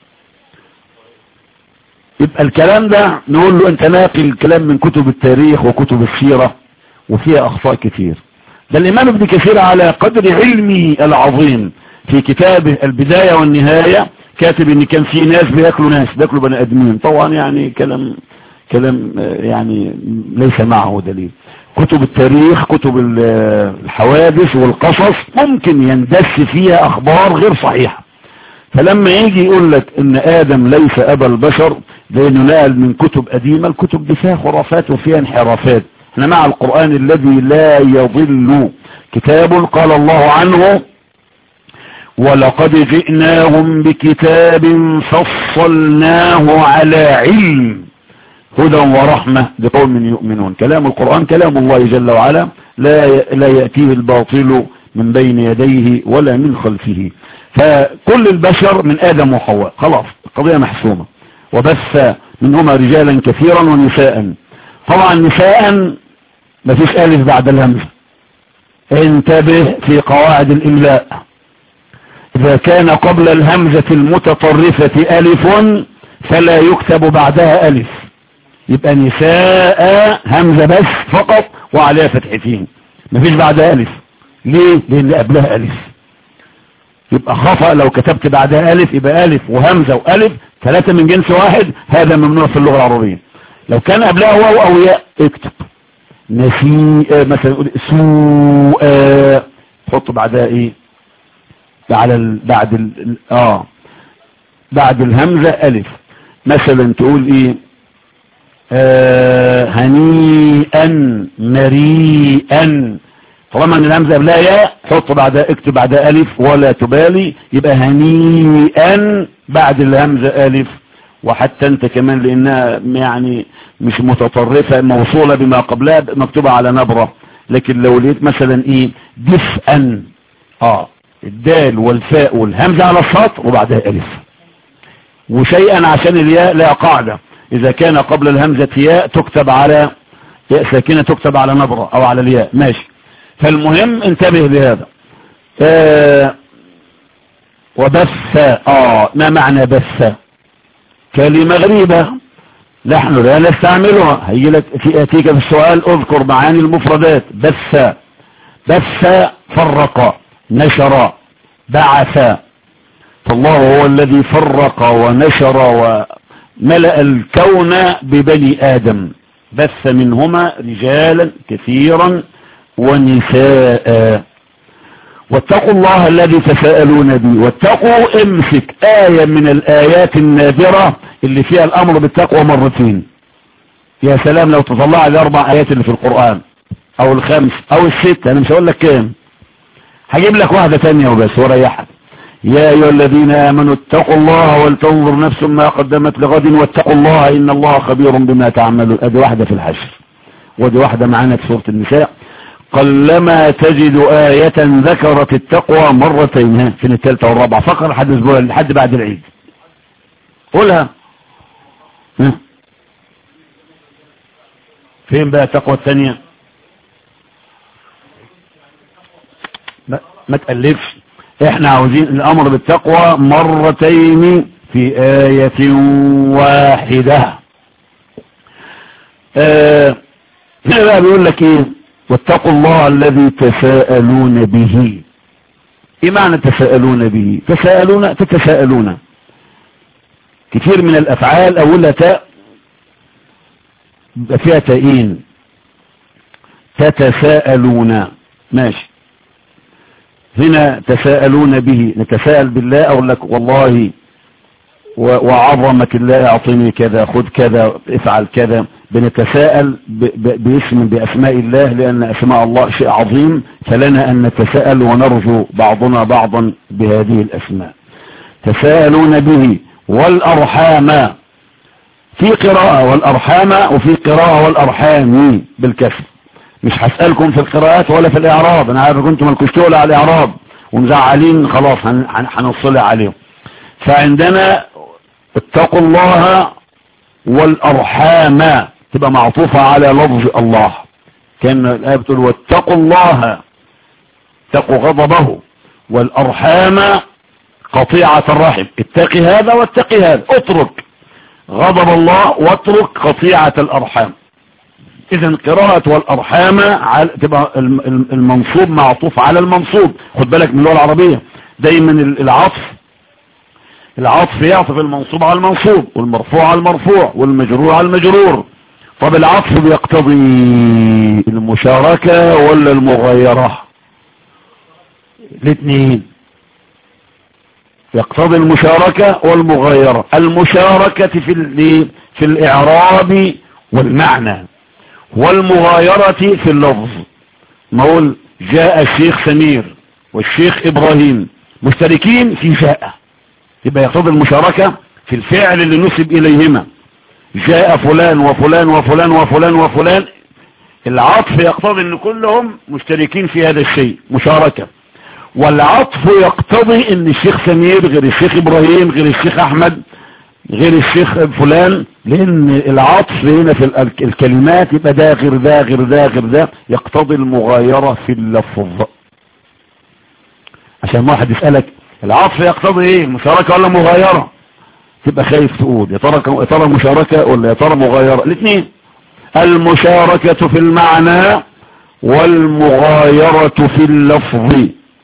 A: يبقى الكلام ده نقول له انت ناقل الكلام من كتب التاريخ وكتب السيرة وفيها اخطاء كتير ده الامام ابن كثير على قدر علمي العظيم في كتابه البداية والنهاية كاتب ان كان في ناس بياكلوا ناس بياكلوا بني ادمين طبعا يعني كلام كلام يعني ليس معه دليل كتب التاريخ كتب الحوادث والقصص ممكن يندس فيها اخبار غير صحيحة فلما يجي يقول لك ان ادم ليس ابا البشر لانه نقل من كتب قديمة الكتب دي فيها خرافات وفيها انحرافات احنا مع القرآن الذي لا يضل كتاب قال الله عنه ولقد جئناهم بكتاب فصلناه على علم هدى ورحمة لقوم يؤمنون كلام القرآن كلام الله جل وعلا لا لا يأتيه الباطل من بين يديه ولا من خلفه فكل البشر من آدم وحواء خلاص القضية محسومة وبث منهما رجالا كثيرا ونساء طبعا نساء ما فيش ألف بعد الهمزة انتبه في قواعد الإملاء إذا كان قبل الهمزة المتطرفة ألف فلا يكتب بعدها ألف يبقى نساء همزة بس فقط وعليها فتحتين مفيش بعدها ألف ليه لأن قبلها ألف يبقى خطأ لو كتبت بعدها ألف يبقى ألف وهمزة وألف ثلاثة من جنس واحد هذا ممنوع في اللغة العربية لو كان قبلها واو أو ياء اكتب نسيء مثلا يقول سوء حط بعدها ايه بعد ال... بعد ال... اه بعد الهمزة الف مثلا تقول ايه آه هنيئا مريئا طالما ان الهمزة قبلها ياء حط بعدها اكتب بعدها الف ولا تبالي يبقى هنيئا بعد الهمزة الف وحتى انت كمان لانها يعني مش متطرفة موصولة بما قبلها مكتوبة على نبرة لكن لو لقيت مثلا ايه دفئا اه الدال والفاء والهمزة على السطر وبعدها الف وشيئا عشان الياء لا قاعدة اذا كان قبل الهمزة ياء تكتب على ياء ساكنة تكتب على نبرة او على الياء ماشي فالمهم انتبه لهذا آه وبث اه ما معنى بث كلمة غريبة نحن لا نستعملها هيجي لك في اتيك في السؤال اذكر معاني المفردات بث بث فرق نشر بعث فالله هو الذي فرق ونشر وملأ الكون ببني آدم بث منهما رجالا كثيرا ونساء واتقوا الله الذي تساءلون به واتقوا امسك آية من الآيات النادرة اللي فيها الأمر بالتقوى مرتين يا سلام لو تطلع لي أربع آيات اللي في القرآن أو الخمس أو الست أنا مش هقول لك كام هجيب لك واحدة تانية وبس وريحك يا أيها الذين آمنوا اتقوا الله ولتنظر نفس ما قدمت لغد واتقوا الله إن الله خبير بما تعملون أدي واحدة في الحشر ودي واحدة معانا في سورة النساء قلما تجد آية ذكرت التقوى مرتين ها فين الثالثة والرابعة فقر لحد اسبوع لحد بعد العيد قولها ها فين بقى التقوى الثانية ما, ما تقلبش احنا عاوزين الامر بالتقوى مرتين في آية واحدة آه هنا بقى بيقول لك ايه واتقوا الله الذي تساءلون به ايه معنى تساءلون به تساءلون تتساءلون كثير من الافعال اولها تاء يبقى فيها تائين تتساءلون ماشي هنا تساءلون به نتساءل بالله اقول لك والله وعظمة الله اعطني كذا خذ كذا افعل كذا بنتساءل باسم باسماء الله لان اسماء الله شيء عظيم فلنا ان نتساءل ونرجو بعضنا بعضا بهذه الاسماء تساءلون به والارحام في قراءة والارحام وفي قراءة والارحام بالكسر مش هسألكم في القراءات ولا في الاعراب انا عارف كنتم الكشتول على الاعراب ومزعلين خلاص هنصلي عليهم فعندنا اتقوا الله والارحام تبقى معطوفة على لفظ الله كان الآية بتقول واتقوا الله اتقوا غضبه والارحام قطيعة الرحم اتقي هذا واتقي هذا اترك غضب الله واترك قطيعة الارحام اذا قراءة والارحام تبقى المنصوب معطوف على المنصوب خد بالك من اللغة العربية دايما العطف العطف يعطف المنصوب على المنصوب والمرفوع على المرفوع والمجرور على المجرور طب العطف بيقتضي المشاركة ولا المغايرة الاثنين يقتضي المشاركة والمغايرة المشاركة في في الاعراب والمعنى والمغايرة في اللفظ نقول جاء الشيخ سمير والشيخ ابراهيم مشتركين في جاء يبقى يقتضي المشاركة في الفعل اللي نسب اليهما جاء فلان وفلان وفلان وفلان وفلان العطف يقتضي ان كلهم مشتركين في هذا الشيء مشاركة والعطف يقتضي ان الشيخ سمير غير الشيخ ابراهيم غير الشيخ احمد غير الشيخ فلان لان العطف هنا في الكلمات يبقى ده غير ده غير ده غير ده يقتضي المغايرة في اللفظ عشان ما حد يسألك العطف يقتضي ايه مشاركة ولا مغايرة تبقى خايف تقول يا ترى يا ترى مشاركة ولا يا ترى مغايرة الاثنين المشاركة في المعنى والمغايرة في اللفظ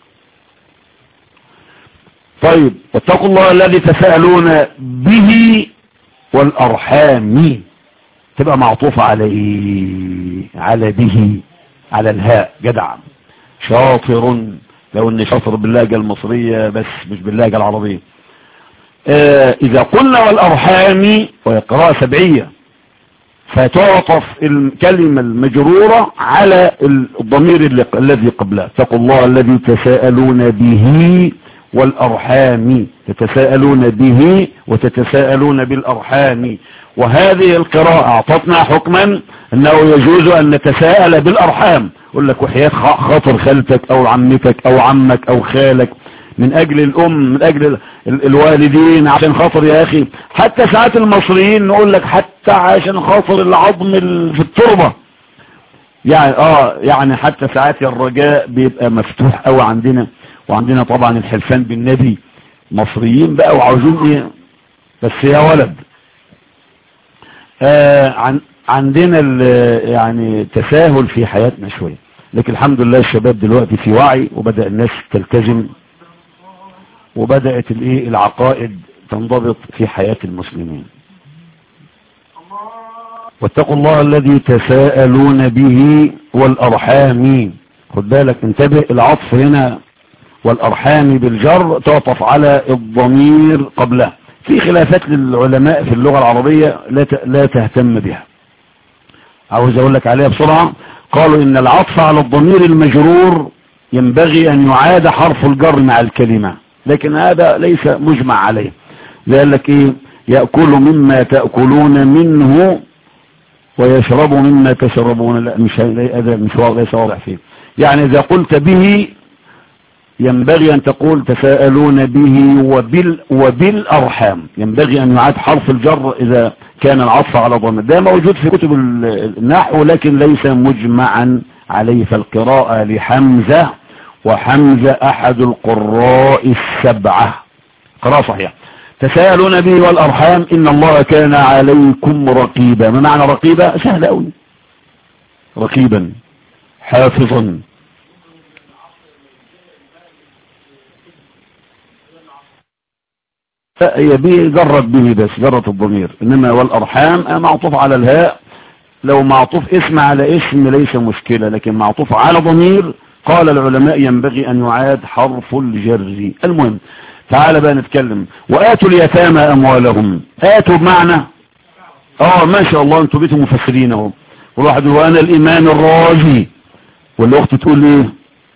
A: طيب واتقوا الله الذي تساءلون به والارحام تبقى معطوفة على ايه على به على الهاء جدع شاطر لو ان شاطر باللهجة المصرية بس مش باللهجة العربية آه اذا قلنا والارحام وهي قراءة سبعية فتعطف الكلمة المجرورة على الضمير الذي قبلها اتقوا الله الذي تساءلون به والأرحام تتساءلون به وتتساءلون بالأرحام وهذه القراءة أعطتنا حكما أنه يجوز أن نتساءل بالأرحام يقول لك وحياة خاطر خالتك أو عمتك أو عمك أو خالك من أجل الأم من أجل الوالدين عشان خاطر يا أخي حتى ساعات المصريين نقول لك حتى عشان خاطر العظم في التربة يعني اه يعني حتى ساعات الرجاء بيبقى مفتوح قوي عندنا وعندنا طبعا الحلفان بالنبي مصريين بقى وعاوزين ايه بس يا ولد آه عن عندنا يعني تساهل في حياتنا شوية لكن الحمد لله الشباب دلوقتي في وعي وبدأ الناس تلتزم وبدأت الايه العقائد تنضبط في حياة المسلمين واتقوا الله الذي تساءلون به والأرحام خد بالك انتبه العطف هنا والأرحام بالجر تعطف على الضمير قبله في خلافات للعلماء في اللغة العربية لا لا تهتم بها عاوز اقول لك عليها بسرعة قالوا ان العطف على الضمير المجرور ينبغي ان يعاد حرف الجر مع الكلمة لكن هذا ليس مجمع عليه قال لك ايه يأكل مما تأكلون منه ويشرب مما تشربون لا مش هذا مش ليس واضح فيه يعني اذا قلت به ينبغي ان تقول تساءلون به وبال وبالارحام ينبغي ان يعاد حرف الجر اذا كان العطف على ضمير ده موجود في كتب النحو لكن ليس مجمعا عليه فالقراءة لحمزة وحمزة احد القراء السبعة قراءة صحيحة تساءلون به والارحام ان الله كان عليكم رقيبا ما معنى رقيبا سهل قوي رقيبا حافظا هي به جرت به بس جرت الضمير انما والارحام معطوف على الهاء لو معطوف اسم على اسم ليس مشكلة لكن معطوف على ضمير قال العلماء ينبغي ان يعاد حرف الجر المهم تعال بقى نتكلم وآتوا اليتامى أموالهم آتوا بمعنى اه ما شاء الله انتوا بيتوا مفسرين اهو والواحد وانا الإمام الرازي والأخت تقول ايه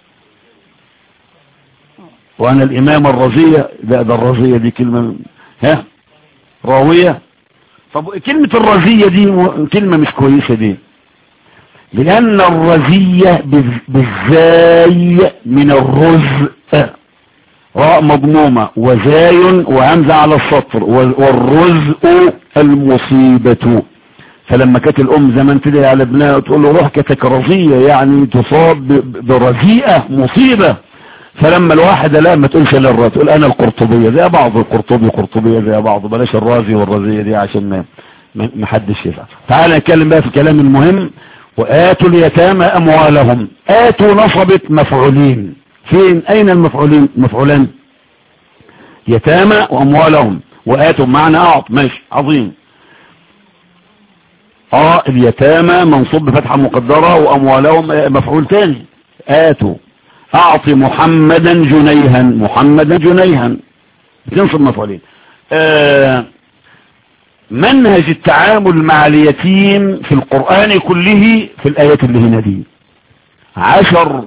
A: وانا الإمام الرازية لا ده الرازية دي كلمة ها راوية طب كلمة الرازية دي كلمة مش كويسة دي لأن الرزية بالزاي من الرزء راء مضمومة وزاي وهمزة على السطر والرزق المصيبة فلما كانت الام زمان تدعي على ابنها تقول له روح كتك رزية يعني تصاب برزيئة مصيبة فلما الواحد لا ما تقولش للرا تقول انا القرطبية زي بعض القرطبي قرطبية زي بعض بلاش الرازي والرزية دي عشان ما ما حدش يفهم تعال نتكلم بقى في الكلام المهم وآتوا اليتامى أموالهم آتوا نصبت مفعولين فين أين المفعولين مفعولان يتامى وأموالهم وآتوا معنى أعط ماشي عظيم اه اليتامى منصوب بفتحة مقدرة وأموالهم مفعول تاني آتوا أعط محمدا جنيها محمدا جنيها بتنصب مفعولين آه منهج التعامل مع اليتيم في القرآن كله في الآيات اللي هنا دي عشر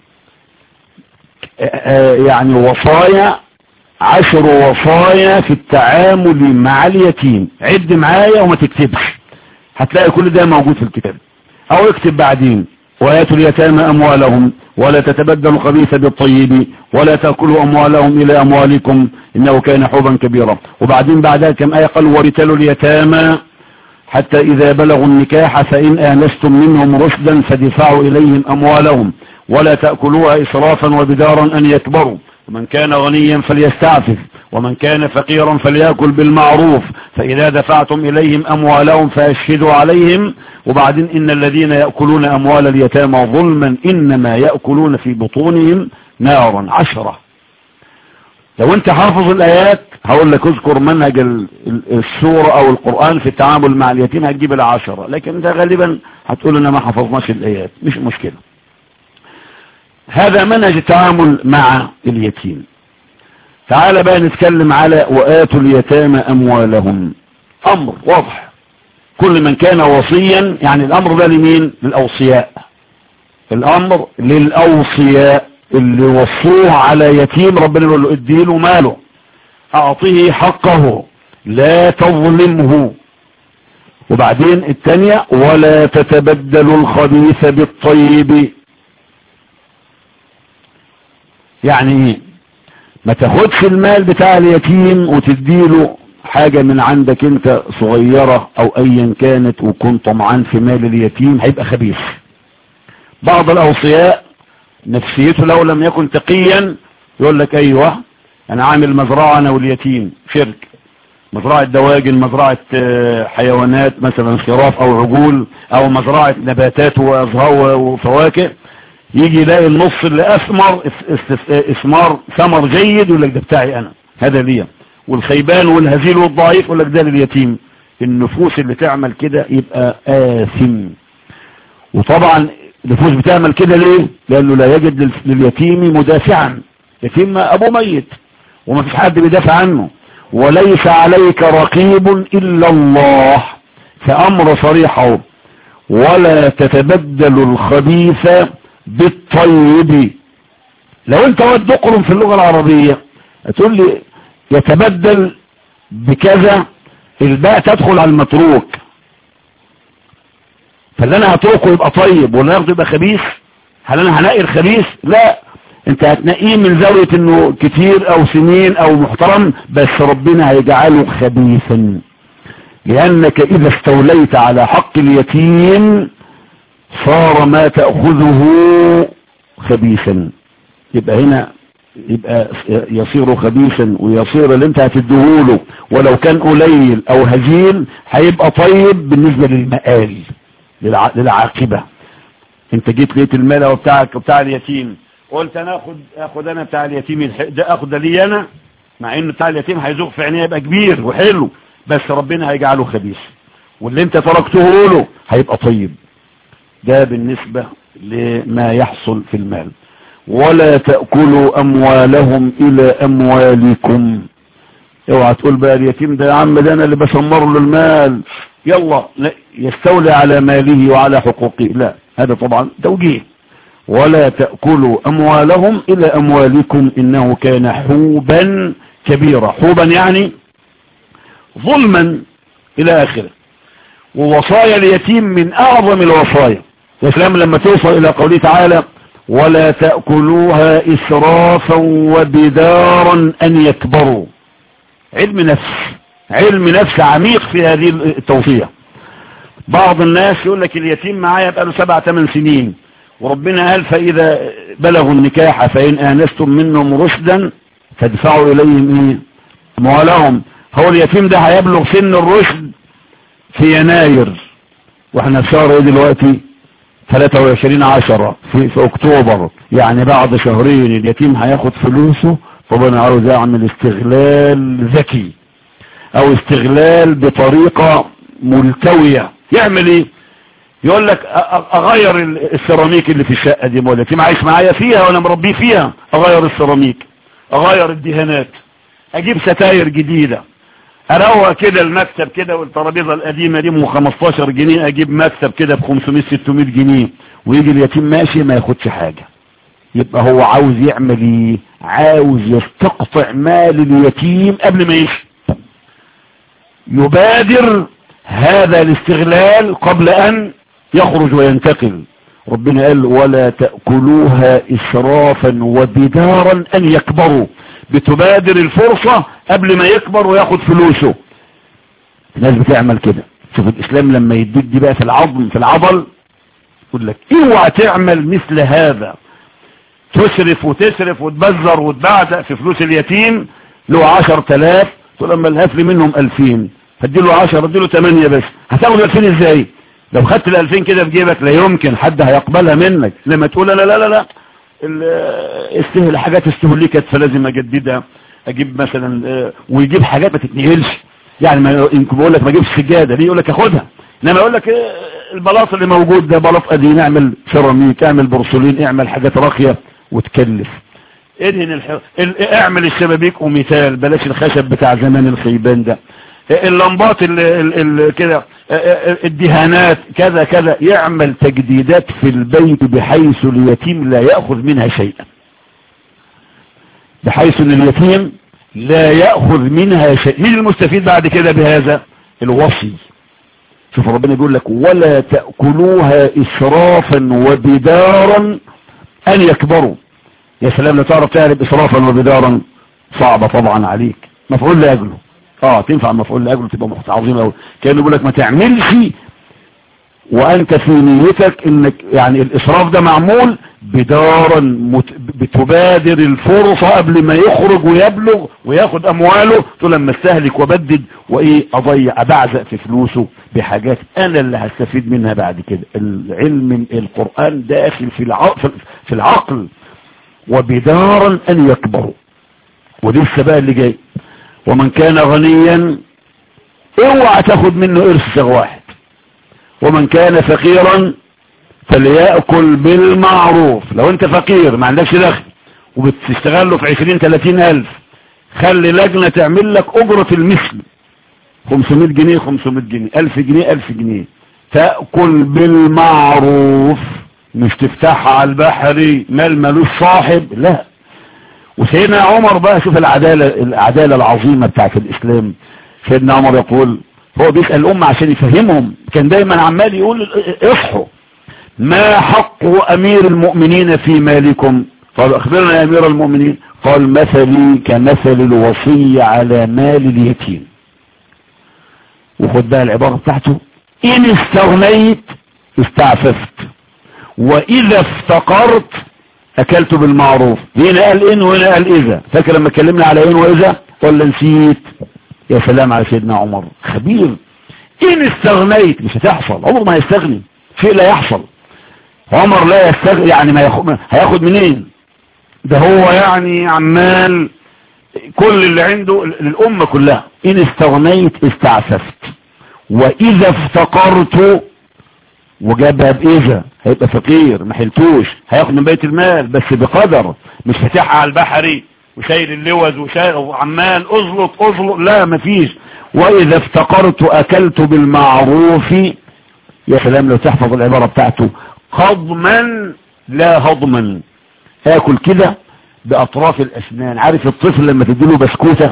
A: يعني وصايا عشر وصايا في التعامل مع اليتيم عد معايا وما تكتبش هتلاقي كل ده موجود في الكتاب او اكتب بعدين وآتوا اليتامى أموالهم ولا تتبدلوا الخبيث بالطيب ولا تأكلوا أموالهم إلى أموالكم إنه كان حوبا كبيرا وبعدين بعدها كم آية قال ورتلوا اليتامى حتى إذا بلغوا النكاح فإن آنستم منهم رشدا فدفعوا إليهم أموالهم ولا تأكلوها إسرافا وبدارا أن يكبروا ومن كان غنيا فليستعفف ومن كان فقيرا فليأكل بالمعروف فإذا دفعتم إليهم أموالهم فأشهدوا عليهم وبعدين إن الذين يأكلون أموال اليتامى ظلما إنما يأكلون في بطونهم نارا عشرة لو انت حافظ الآيات هقول لك اذكر منهج السورة أو القرآن في التعامل مع اليتيم هتجيب العشرة لكن ده غالبا هتقول انا ما حفظناش الآيات مش مشكلة هذا منهج التعامل مع اليتيم تعال بقى نتكلم على وآتوا اليتامى أموالهم أمر واضح كل من كان وصيا يعني الأمر ده لمين للأوصياء الأمر للأوصياء اللي وصوه على يتيم ربنا يقول له اديله ماله أعطيه حقه لا تظلمه وبعدين الثانية ولا تتبدلوا الخبيث بالطيب يعني ايه ما تاخدش المال بتاع اليتيم وتديله حاجة من عندك انت صغيرة او ايا كانت وكن طمعان في مال اليتيم هيبقى خبيث بعض الاوصياء نفسيته لو لم يكن تقيا يقول لك ايوه انا عامل مزرعة انا واليتيم شرك مزرعة دواجن مزرعة حيوانات مثلا خراف او عجول او مزرعة نباتات وازهار وفواكه يجي يلاقي النص اللي اثمر اثمار ثمر جيد يقول لك ده بتاعي انا هذا ليا والخيبان والهزيل والضعيف يقول لك ده لليتيم النفوس اللي تعمل كده يبقى آثم وطبعا النفوس بتعمل كده ليه لانه لا يجد لليتيم مدافعا يتيم ابوه ميت وما فيش حد بيدافع عنه وليس عليك رقيب الا الله فامر صريح ولا تتبدل الخبيث بالطيب لو انت ود دقرم في اللغة العربية تقول لي يتبدل بكذا الباء تدخل على المتروك فاللي انا هتركه يبقى طيب ولا ياخده يبقى خبيث هل انا هنقي الخبيث لا انت هتنقيه من زاوية انه كتير او سنين او محترم بس ربنا هيجعله خبيثا لانك اذا استوليت على حق اليتيم صار ما تأخذه خبيثا يبقى هنا يبقى يصير خبيثا ويصير اللي انت هتديهوله ولو كان قليل او هزيل هيبقى طيب بالنسبة للمقال للع... للعاقبة انت جيت لقيت المال وبتاعك وبتاع اليتيم قلت انا اخد اخد انا بتاع اليتيم الح... ده اخد ده لي انا مع ان بتاع اليتيم هيزوق في عينيه يبقى كبير وحلو بس ربنا هيجعله خبيث واللي انت تركته له هيبقى طيب ده بالنسبة لما يحصل في المال ولا تأكلوا أموالهم إلى أموالكم اوعى تقول بقى اليتيم ده يا عم ده أنا اللي بشمر له المال يلا لا يستولي على ماله وعلى حقوقه لا هذا طبعا توجيه ولا تأكلوا أموالهم إلى أموالكم إنه كان حوبا كبيرا حوبا يعني ظلما إلى آخره ووصايا اليتيم من أعظم الوصايا يا سلام لما توصل إلى قوله تعالى ولا تأكلوها إسرافا وبدارا أن يكبروا علم نفس علم نفس عميق في هذه التوصية بعض الناس يقول لك اليتيم معايا بقى له سبع ثمان سنين وربنا قال فإذا بلغوا النكاح فإن آنستم منهم رشدا فادفعوا إليهم إيه أموالهم هو اليتيم ده هيبلغ سن الرشد في يناير واحنا في شهر ايه دلوقتي 23 عشرة في, في اكتوبر يعني بعد شهرين اليتيم هياخد فلوسه طب انا عاوز اعمل استغلال ذكي او استغلال بطريقة ملتوية يعمل ايه يقول لك اغير السيراميك اللي في الشقة دي مولى اليتيم عايش معايا فيها وانا مربيه فيها اغير السيراميك اغير الدهانات اجيب ستاير جديدة اروق كده المكتب كده والترابيزه القديمه دي ام 15 جنيه اجيب مكتب كده ب 500 600 جنيه ويجي اليتيم ماشي ما ياخدش حاجه يبقى هو عاوز يعمل ايه عاوز يستقطع مال اليتيم قبل ما يمشي يبادر هذا الاستغلال قبل ان يخرج وينتقل ربنا قال ولا تأكلوها إسرافا وبدارا أن يكبروا بتبادر الفرصة قبل ما يكبر وياخد فلوسه الناس بتعمل كده شوف الإسلام لما يديك دي بقى في العظم في العضل يقول لك اوعى تعمل مثل هذا تسرف وتسرف وتبذر وتبعزق في فلوس اليتيم له عشر تلاف تقول لما الهف لي منهم ألفين هديله عشر هديله تمانية بس هتاخد ألفين ازاي لو خدت الألفين كده في جيبك لا يمكن حد هيقبلها منك لما تقول لا لا لا لا استهل حاجات استهلكت فلازم اجددها اجيب مثلا ويجيب حاجات ما تتنقلش يعني ما يمكن بقول لك ما اجيبش سجاده ليه يقول لك اخدها انما يقول لك البلاط اللي موجود ده بلاط قديم اعمل سيراميك اعمل بورسلين اعمل حاجات راقيه وتكلف ادهن الح... اعمل الشبابيك ومثال بلاش الخشب بتاع زمان الخيبان ده اللمبات اللي كده الدهانات كذا كذا يعمل تجديدات في البيت بحيث اليتيم لا يأخذ منها شيئا بحيث ان اليتيم لا يأخذ منها شيء مين المستفيد بعد كده بهذا الوصي شوف ربنا بيقول لك ولا تأكلوها إسرافا وبدارا أن يكبروا يا سلام لا تعرف تعرف إسرافا وبدارا صعبة طبعا عليك مفعول لأجله اه تنفع مفعول لاجله تبقى محت عظيمه قوي كانه بيقول لك ما تعملش وانت في نيتك انك يعني الاسراف ده معمول بدارا مت... بتبادر الفرصة قبل ما يخرج ويبلغ وياخد امواله تقول لما استهلك وبدد وايه اضيع ابعزق في فلوسه بحاجات انا اللي هستفيد منها بعد كده العلم القرآن داخل في العقل في العقل وبدارا ان يكبروا ودي السباق اللي جاي ومن كان غنيا اوعى تاخد منه قرش واحد ومن كان فقيرا فليأكل بالمعروف لو انت فقير ما عندكش دخل وبتشتغل له في عشرين تلاتين الف خلي لجنة تعمل لك اجرة المثل 500 جنيه 500 جنيه 1000 جنيه 1000 جنيه تأكل بالمعروف مش تفتحها على البحري مال ملوش صاحب لا وسيدنا عمر بقى شوف العدالة العدالة العظيمة بتاعت الاسلام سيدنا عمر يقول هو بيسأل الأمة عشان يفهمهم كان دايما عمال يقول اصحوا ما حق أمير المؤمنين في مالكم قال أخبرنا يا أمير المؤمنين قال مثلي كمثل الوصي على مال اليتيم وخد بقى العبارة بتاعته إن استغنيت استعففت وإذا افتقرت أكلت بالمعروف هنا قال إن وهنا قال إذا فاكر لما اتكلمنا على إن وإذا ولا نسيت يا سلام على سيدنا عمر خبير إن استغنيت مش هتحصل عمر ما يستغني شيء لا يحصل عمر لا يستغني يعني ما ياخد هياخد منين ده هو يعني عمال كل اللي عنده الأمة كلها إن استغنيت استعففت وإذا افتقرت وجابها بإذا هيبقى فقير ما حلتوش هياخد من بيت المال بس بقدر مش فاتحها على البحري وشايل اللوز وشايل وعمال اظلط اظلط لا مفيش وإذا افتقرت أكلت بالمعروف يا سلام لو تحفظ العبارة بتاعته قضما لا هضما اكل كده باطراف الاسنان عارف الطفل لما تديله بسكوتة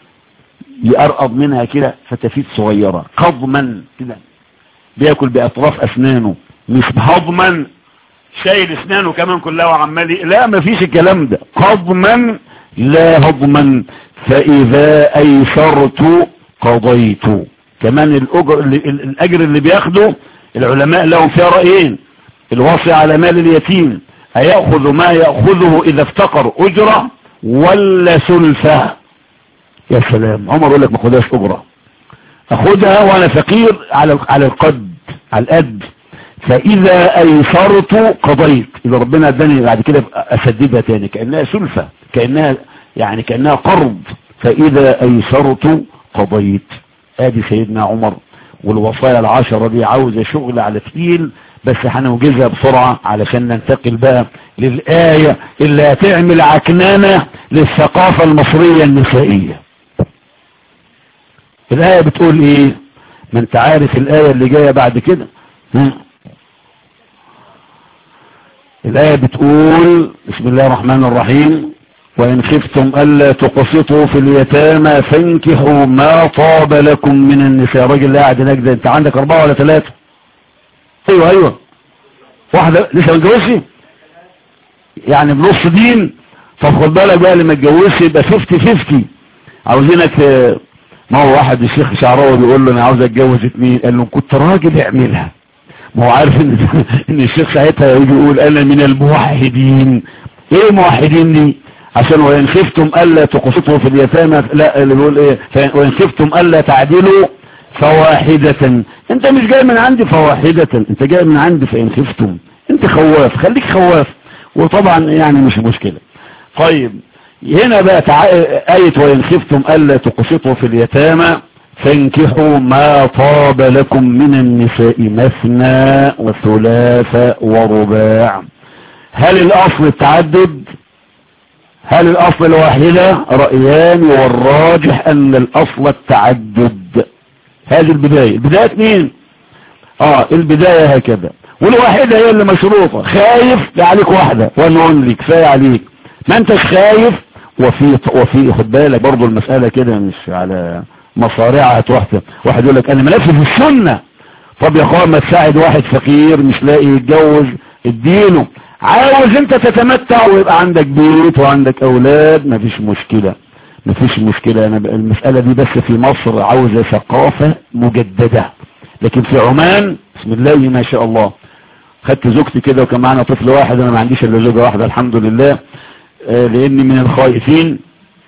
A: يقرقض منها كده فتفيت صغيرة قضما كده بياكل باطراف اسنانه مش هضما شايل اسنانه كمان كلها وعمال لا مفيش الكلام ده قضما لا هضما فاذا ايسرت قضيت كمان الاجر الاجر اللي بياخده العلماء لهم فيها رأيين الوصي على مال اليتيم هيأخذ ما يأخذه إذا افتقر أجرة ولا سلفة يا سلام عمر يقول لك ما خدهاش أجرة أخدها وأنا فقير على على القد على القد فإذا أيسرت قضيت إذا ربنا اداني بعد كده أسددها تاني كأنها سلفة كأنها يعني كأنها قرض فإذا أيسرت قضيت ادي سيدنا عمر والوصايا العشرة دي عاوزة شغل على تقيل بس هنوجزها بسرعة علشان ننتقل بقى للآية اللي هتعمل عكنانة للثقافة المصرية النسائية الآية بتقول ايه ما انت عارف الآية اللي جاية بعد كده الآية بتقول بسم الله الرحمن الرحيم وإن خفتم ألا تقسطوا في اليتامى فانكحوا ما طاب لكم من النساء راجل اللي قاعد هناك ده انت عندك أربعة ولا ثلاثة ايوه ايوه واحدة لسه ما اتجوزش يعني بنص دين طب خد بالك بقى اللي ما اتجوزش يبقى 50 50 عاوزينك ما هو واحد الشيخ شعراوي بيقول له انا عاوز اتجوز اتنين قال له كنت راجل اعملها ما هو عارف ان ان الشيخ ساعتها يجي يقول انا من الموحدين ايه موحدين دي عشان وان خفتم الا تقسطوا في اليتامى لا اللي بيقول ايه وان خفتم الا تعدلوا فواحدة انت مش جاي من عندي فواحدة انت جاي من عندي فان خفتم انت خواف خليك خواف وطبعا يعني مش مشكلة طيب هنا بقى تع... آية وإن خفتم ألا تقسطوا في اليتامى فانكحوا ما طاب لكم من النساء مثنى وثلاث ورباع هل الأصل التعدد هل الأصل الواحدة رأيان والراجح أن الأصل التعدد هذه البداية البداية مين اه البداية هكذا والواحدة هي اللي مشروطة خايف عليك واحدة ونقول لي كفاية عليك ما انتش خايف وفي وفي خد بالك برضه المسألة كده مش على مصارعها تروح واحد يقول لك انا ملف في السنة طب يا اخوان ما تساعد واحد فقير مش لاقي يتجوز اديله عاوز انت تتمتع ويبقى عندك بيت وعندك اولاد مفيش مشكلة مفيش مشكلة انا المسألة دي بس في مصر عاوزة ثقافة مجددة لكن في عمان بسم الله ما شاء الله خدت زوجتي كده وكان معنا طفل واحد انا ما عنديش الا زوجة واحدة الحمد لله آه لاني من الخائفين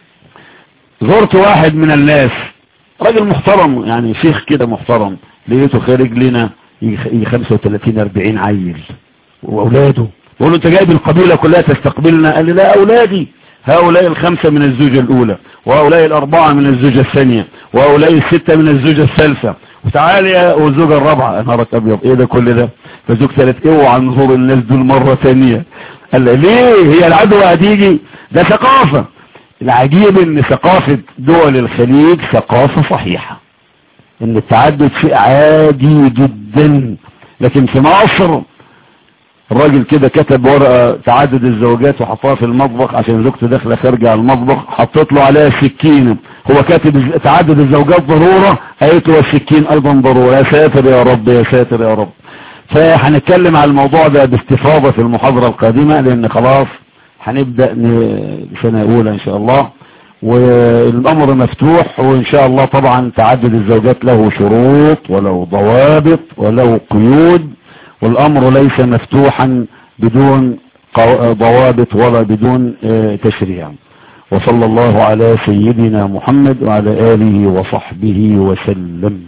A: زرت واحد من الناس راجل محترم يعني شيخ كده محترم لقيته خارج لنا يجي 35 40 عيل واولاده بقول له انت جايب القبيلة كلها تستقبلنا قال لي لا اولادي هؤلاء الخمسة من الزوجة الأولى وهؤلاء الأربعة من الزوجة الثانية وهؤلاء الستة من الزوجة الثالثة وتعالى يا والزوجة الرابعة نهارك أبيض إيه ده كل ده فزوج ثالث اوعى نزور الناس دول مرة ثانية قال لي ليه هي العدوى هتيجي ده ثقافة العجيب ان ثقافة دول الخليج ثقافة صحيحة ان التعدد شيء عادي جدا لكن في مصر الراجل كده كتب ورقة تعدد الزوجات وحطها في المطبخ عشان زوجته داخله خارجه على المطبخ حطيت له عليها سكينة هو كاتب تعدد الزوجات ضرورة قالت له السكين ايضا ضرورة يا ساتر يا رب يا ساتر يا رب فهنتكلم على الموضوع ده باستفاضة في المحاضرة القادمة لان خلاص هنبدأ سنة اولى ان شاء الله والامر مفتوح وان شاء الله طبعا تعدد الزوجات له شروط وله ضوابط وله قيود والامر ليس مفتوحا بدون ضوابط ولا بدون تشريع وصلى الله على سيدنا محمد وعلى آله وصحبه وسلم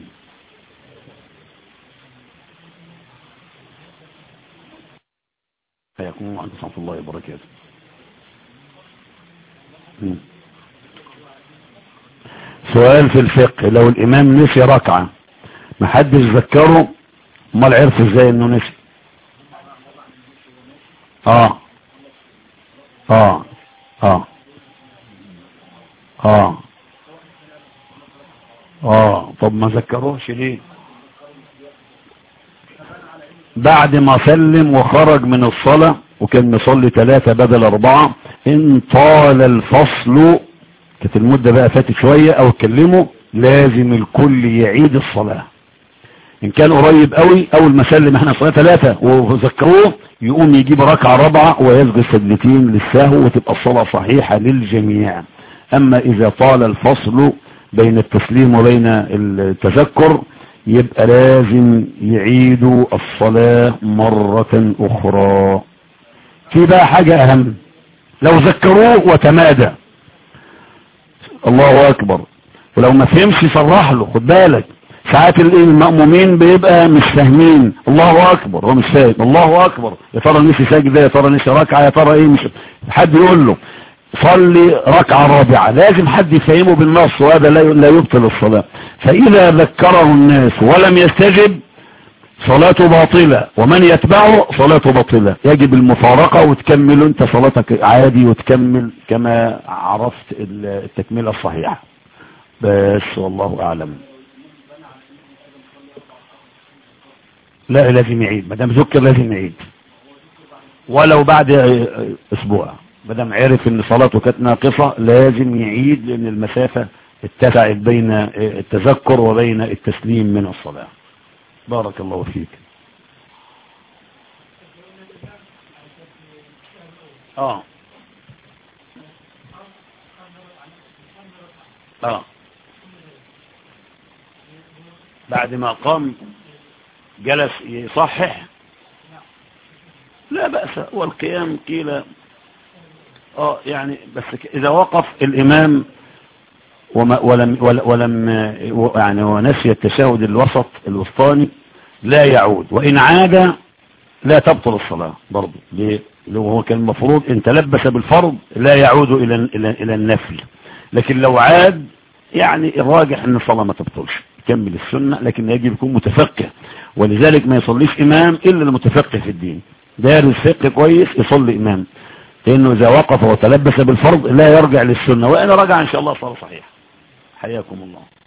A: حياكم الله ورحمة الله وبركاته سؤال في الفقه لو الامام نسي ركعة محدش ذكره امال عرف ازاي انه نسي اه اه اه اه اه طب ما ذكروهش ليه بعد ما سلم وخرج من الصلاة وكان مصلي ثلاثة بدل اربعة ان طال الفصل كانت المدة بقى فاتت شوية او اتكلموا لازم الكل يعيد الصلاة ان كان قريب قوي اول ما سلم احنا صلاة ثلاثة وذكروه يقوم يجيب ركعة رابعة ويسجد سجدتين للسهو وتبقى الصلاة صحيحة للجميع اما اذا طال الفصل بين التسليم وبين التذكر يبقى لازم يعيدوا الصلاة مرة اخرى في بقى حاجة اهم لو ذكروه وتمادى الله اكبر ولو ما فهمش يصرح له خد بالك ساعات المأمومين بيبقى مش فاهمين الله اكبر هو مش فاهم الله اكبر يا ترى نسي سجده يا ترى نسي ركعه يا ترى ايه مش حد يقول له صلي ركعه رابعه لازم حد يفهمه بالنص وهذا لا لا يبطل الصلاه فاذا ذكره الناس ولم يستجب صلاته باطلة ومن يتبعه صلاته باطلة يجب المفارقة وتكمل انت صلاتك عادي وتكمل كما عرفت التكملة الصحيحة بس والله اعلم لا لازم يعيد ما دام ذكر لازم يعيد ولو بعد اسبوع ما دام عرف ان صلاته كانت ناقصه لازم يعيد لان المسافه اتسعت بين التذكر وبين التسليم من الصلاه بارك الله فيك اه اه بعد ما قام جلس يصحح لا بأس والقيام قيل اه يعني بس اذا وقف الامام وما ولم ولم يعني ونسي التشهد الوسط الوسطاني لا يعود وان عاد لا تبطل الصلاة برضه ليه لو هو كان المفروض ان تلبس بالفرض لا يعود الى الى الى النفل لكن لو عاد يعني الراجح ان الصلاة ما تبطلش يكمل السنة لكن يجب يكون متفقه ولذلك ما يصليش امام الا المتفقه في الدين دارس فقه كويس يصلي امام لانه اذا وقف وتلبس بالفرض لا يرجع للسنة وان رجع ان شاء الله صار صحيح حياكم الله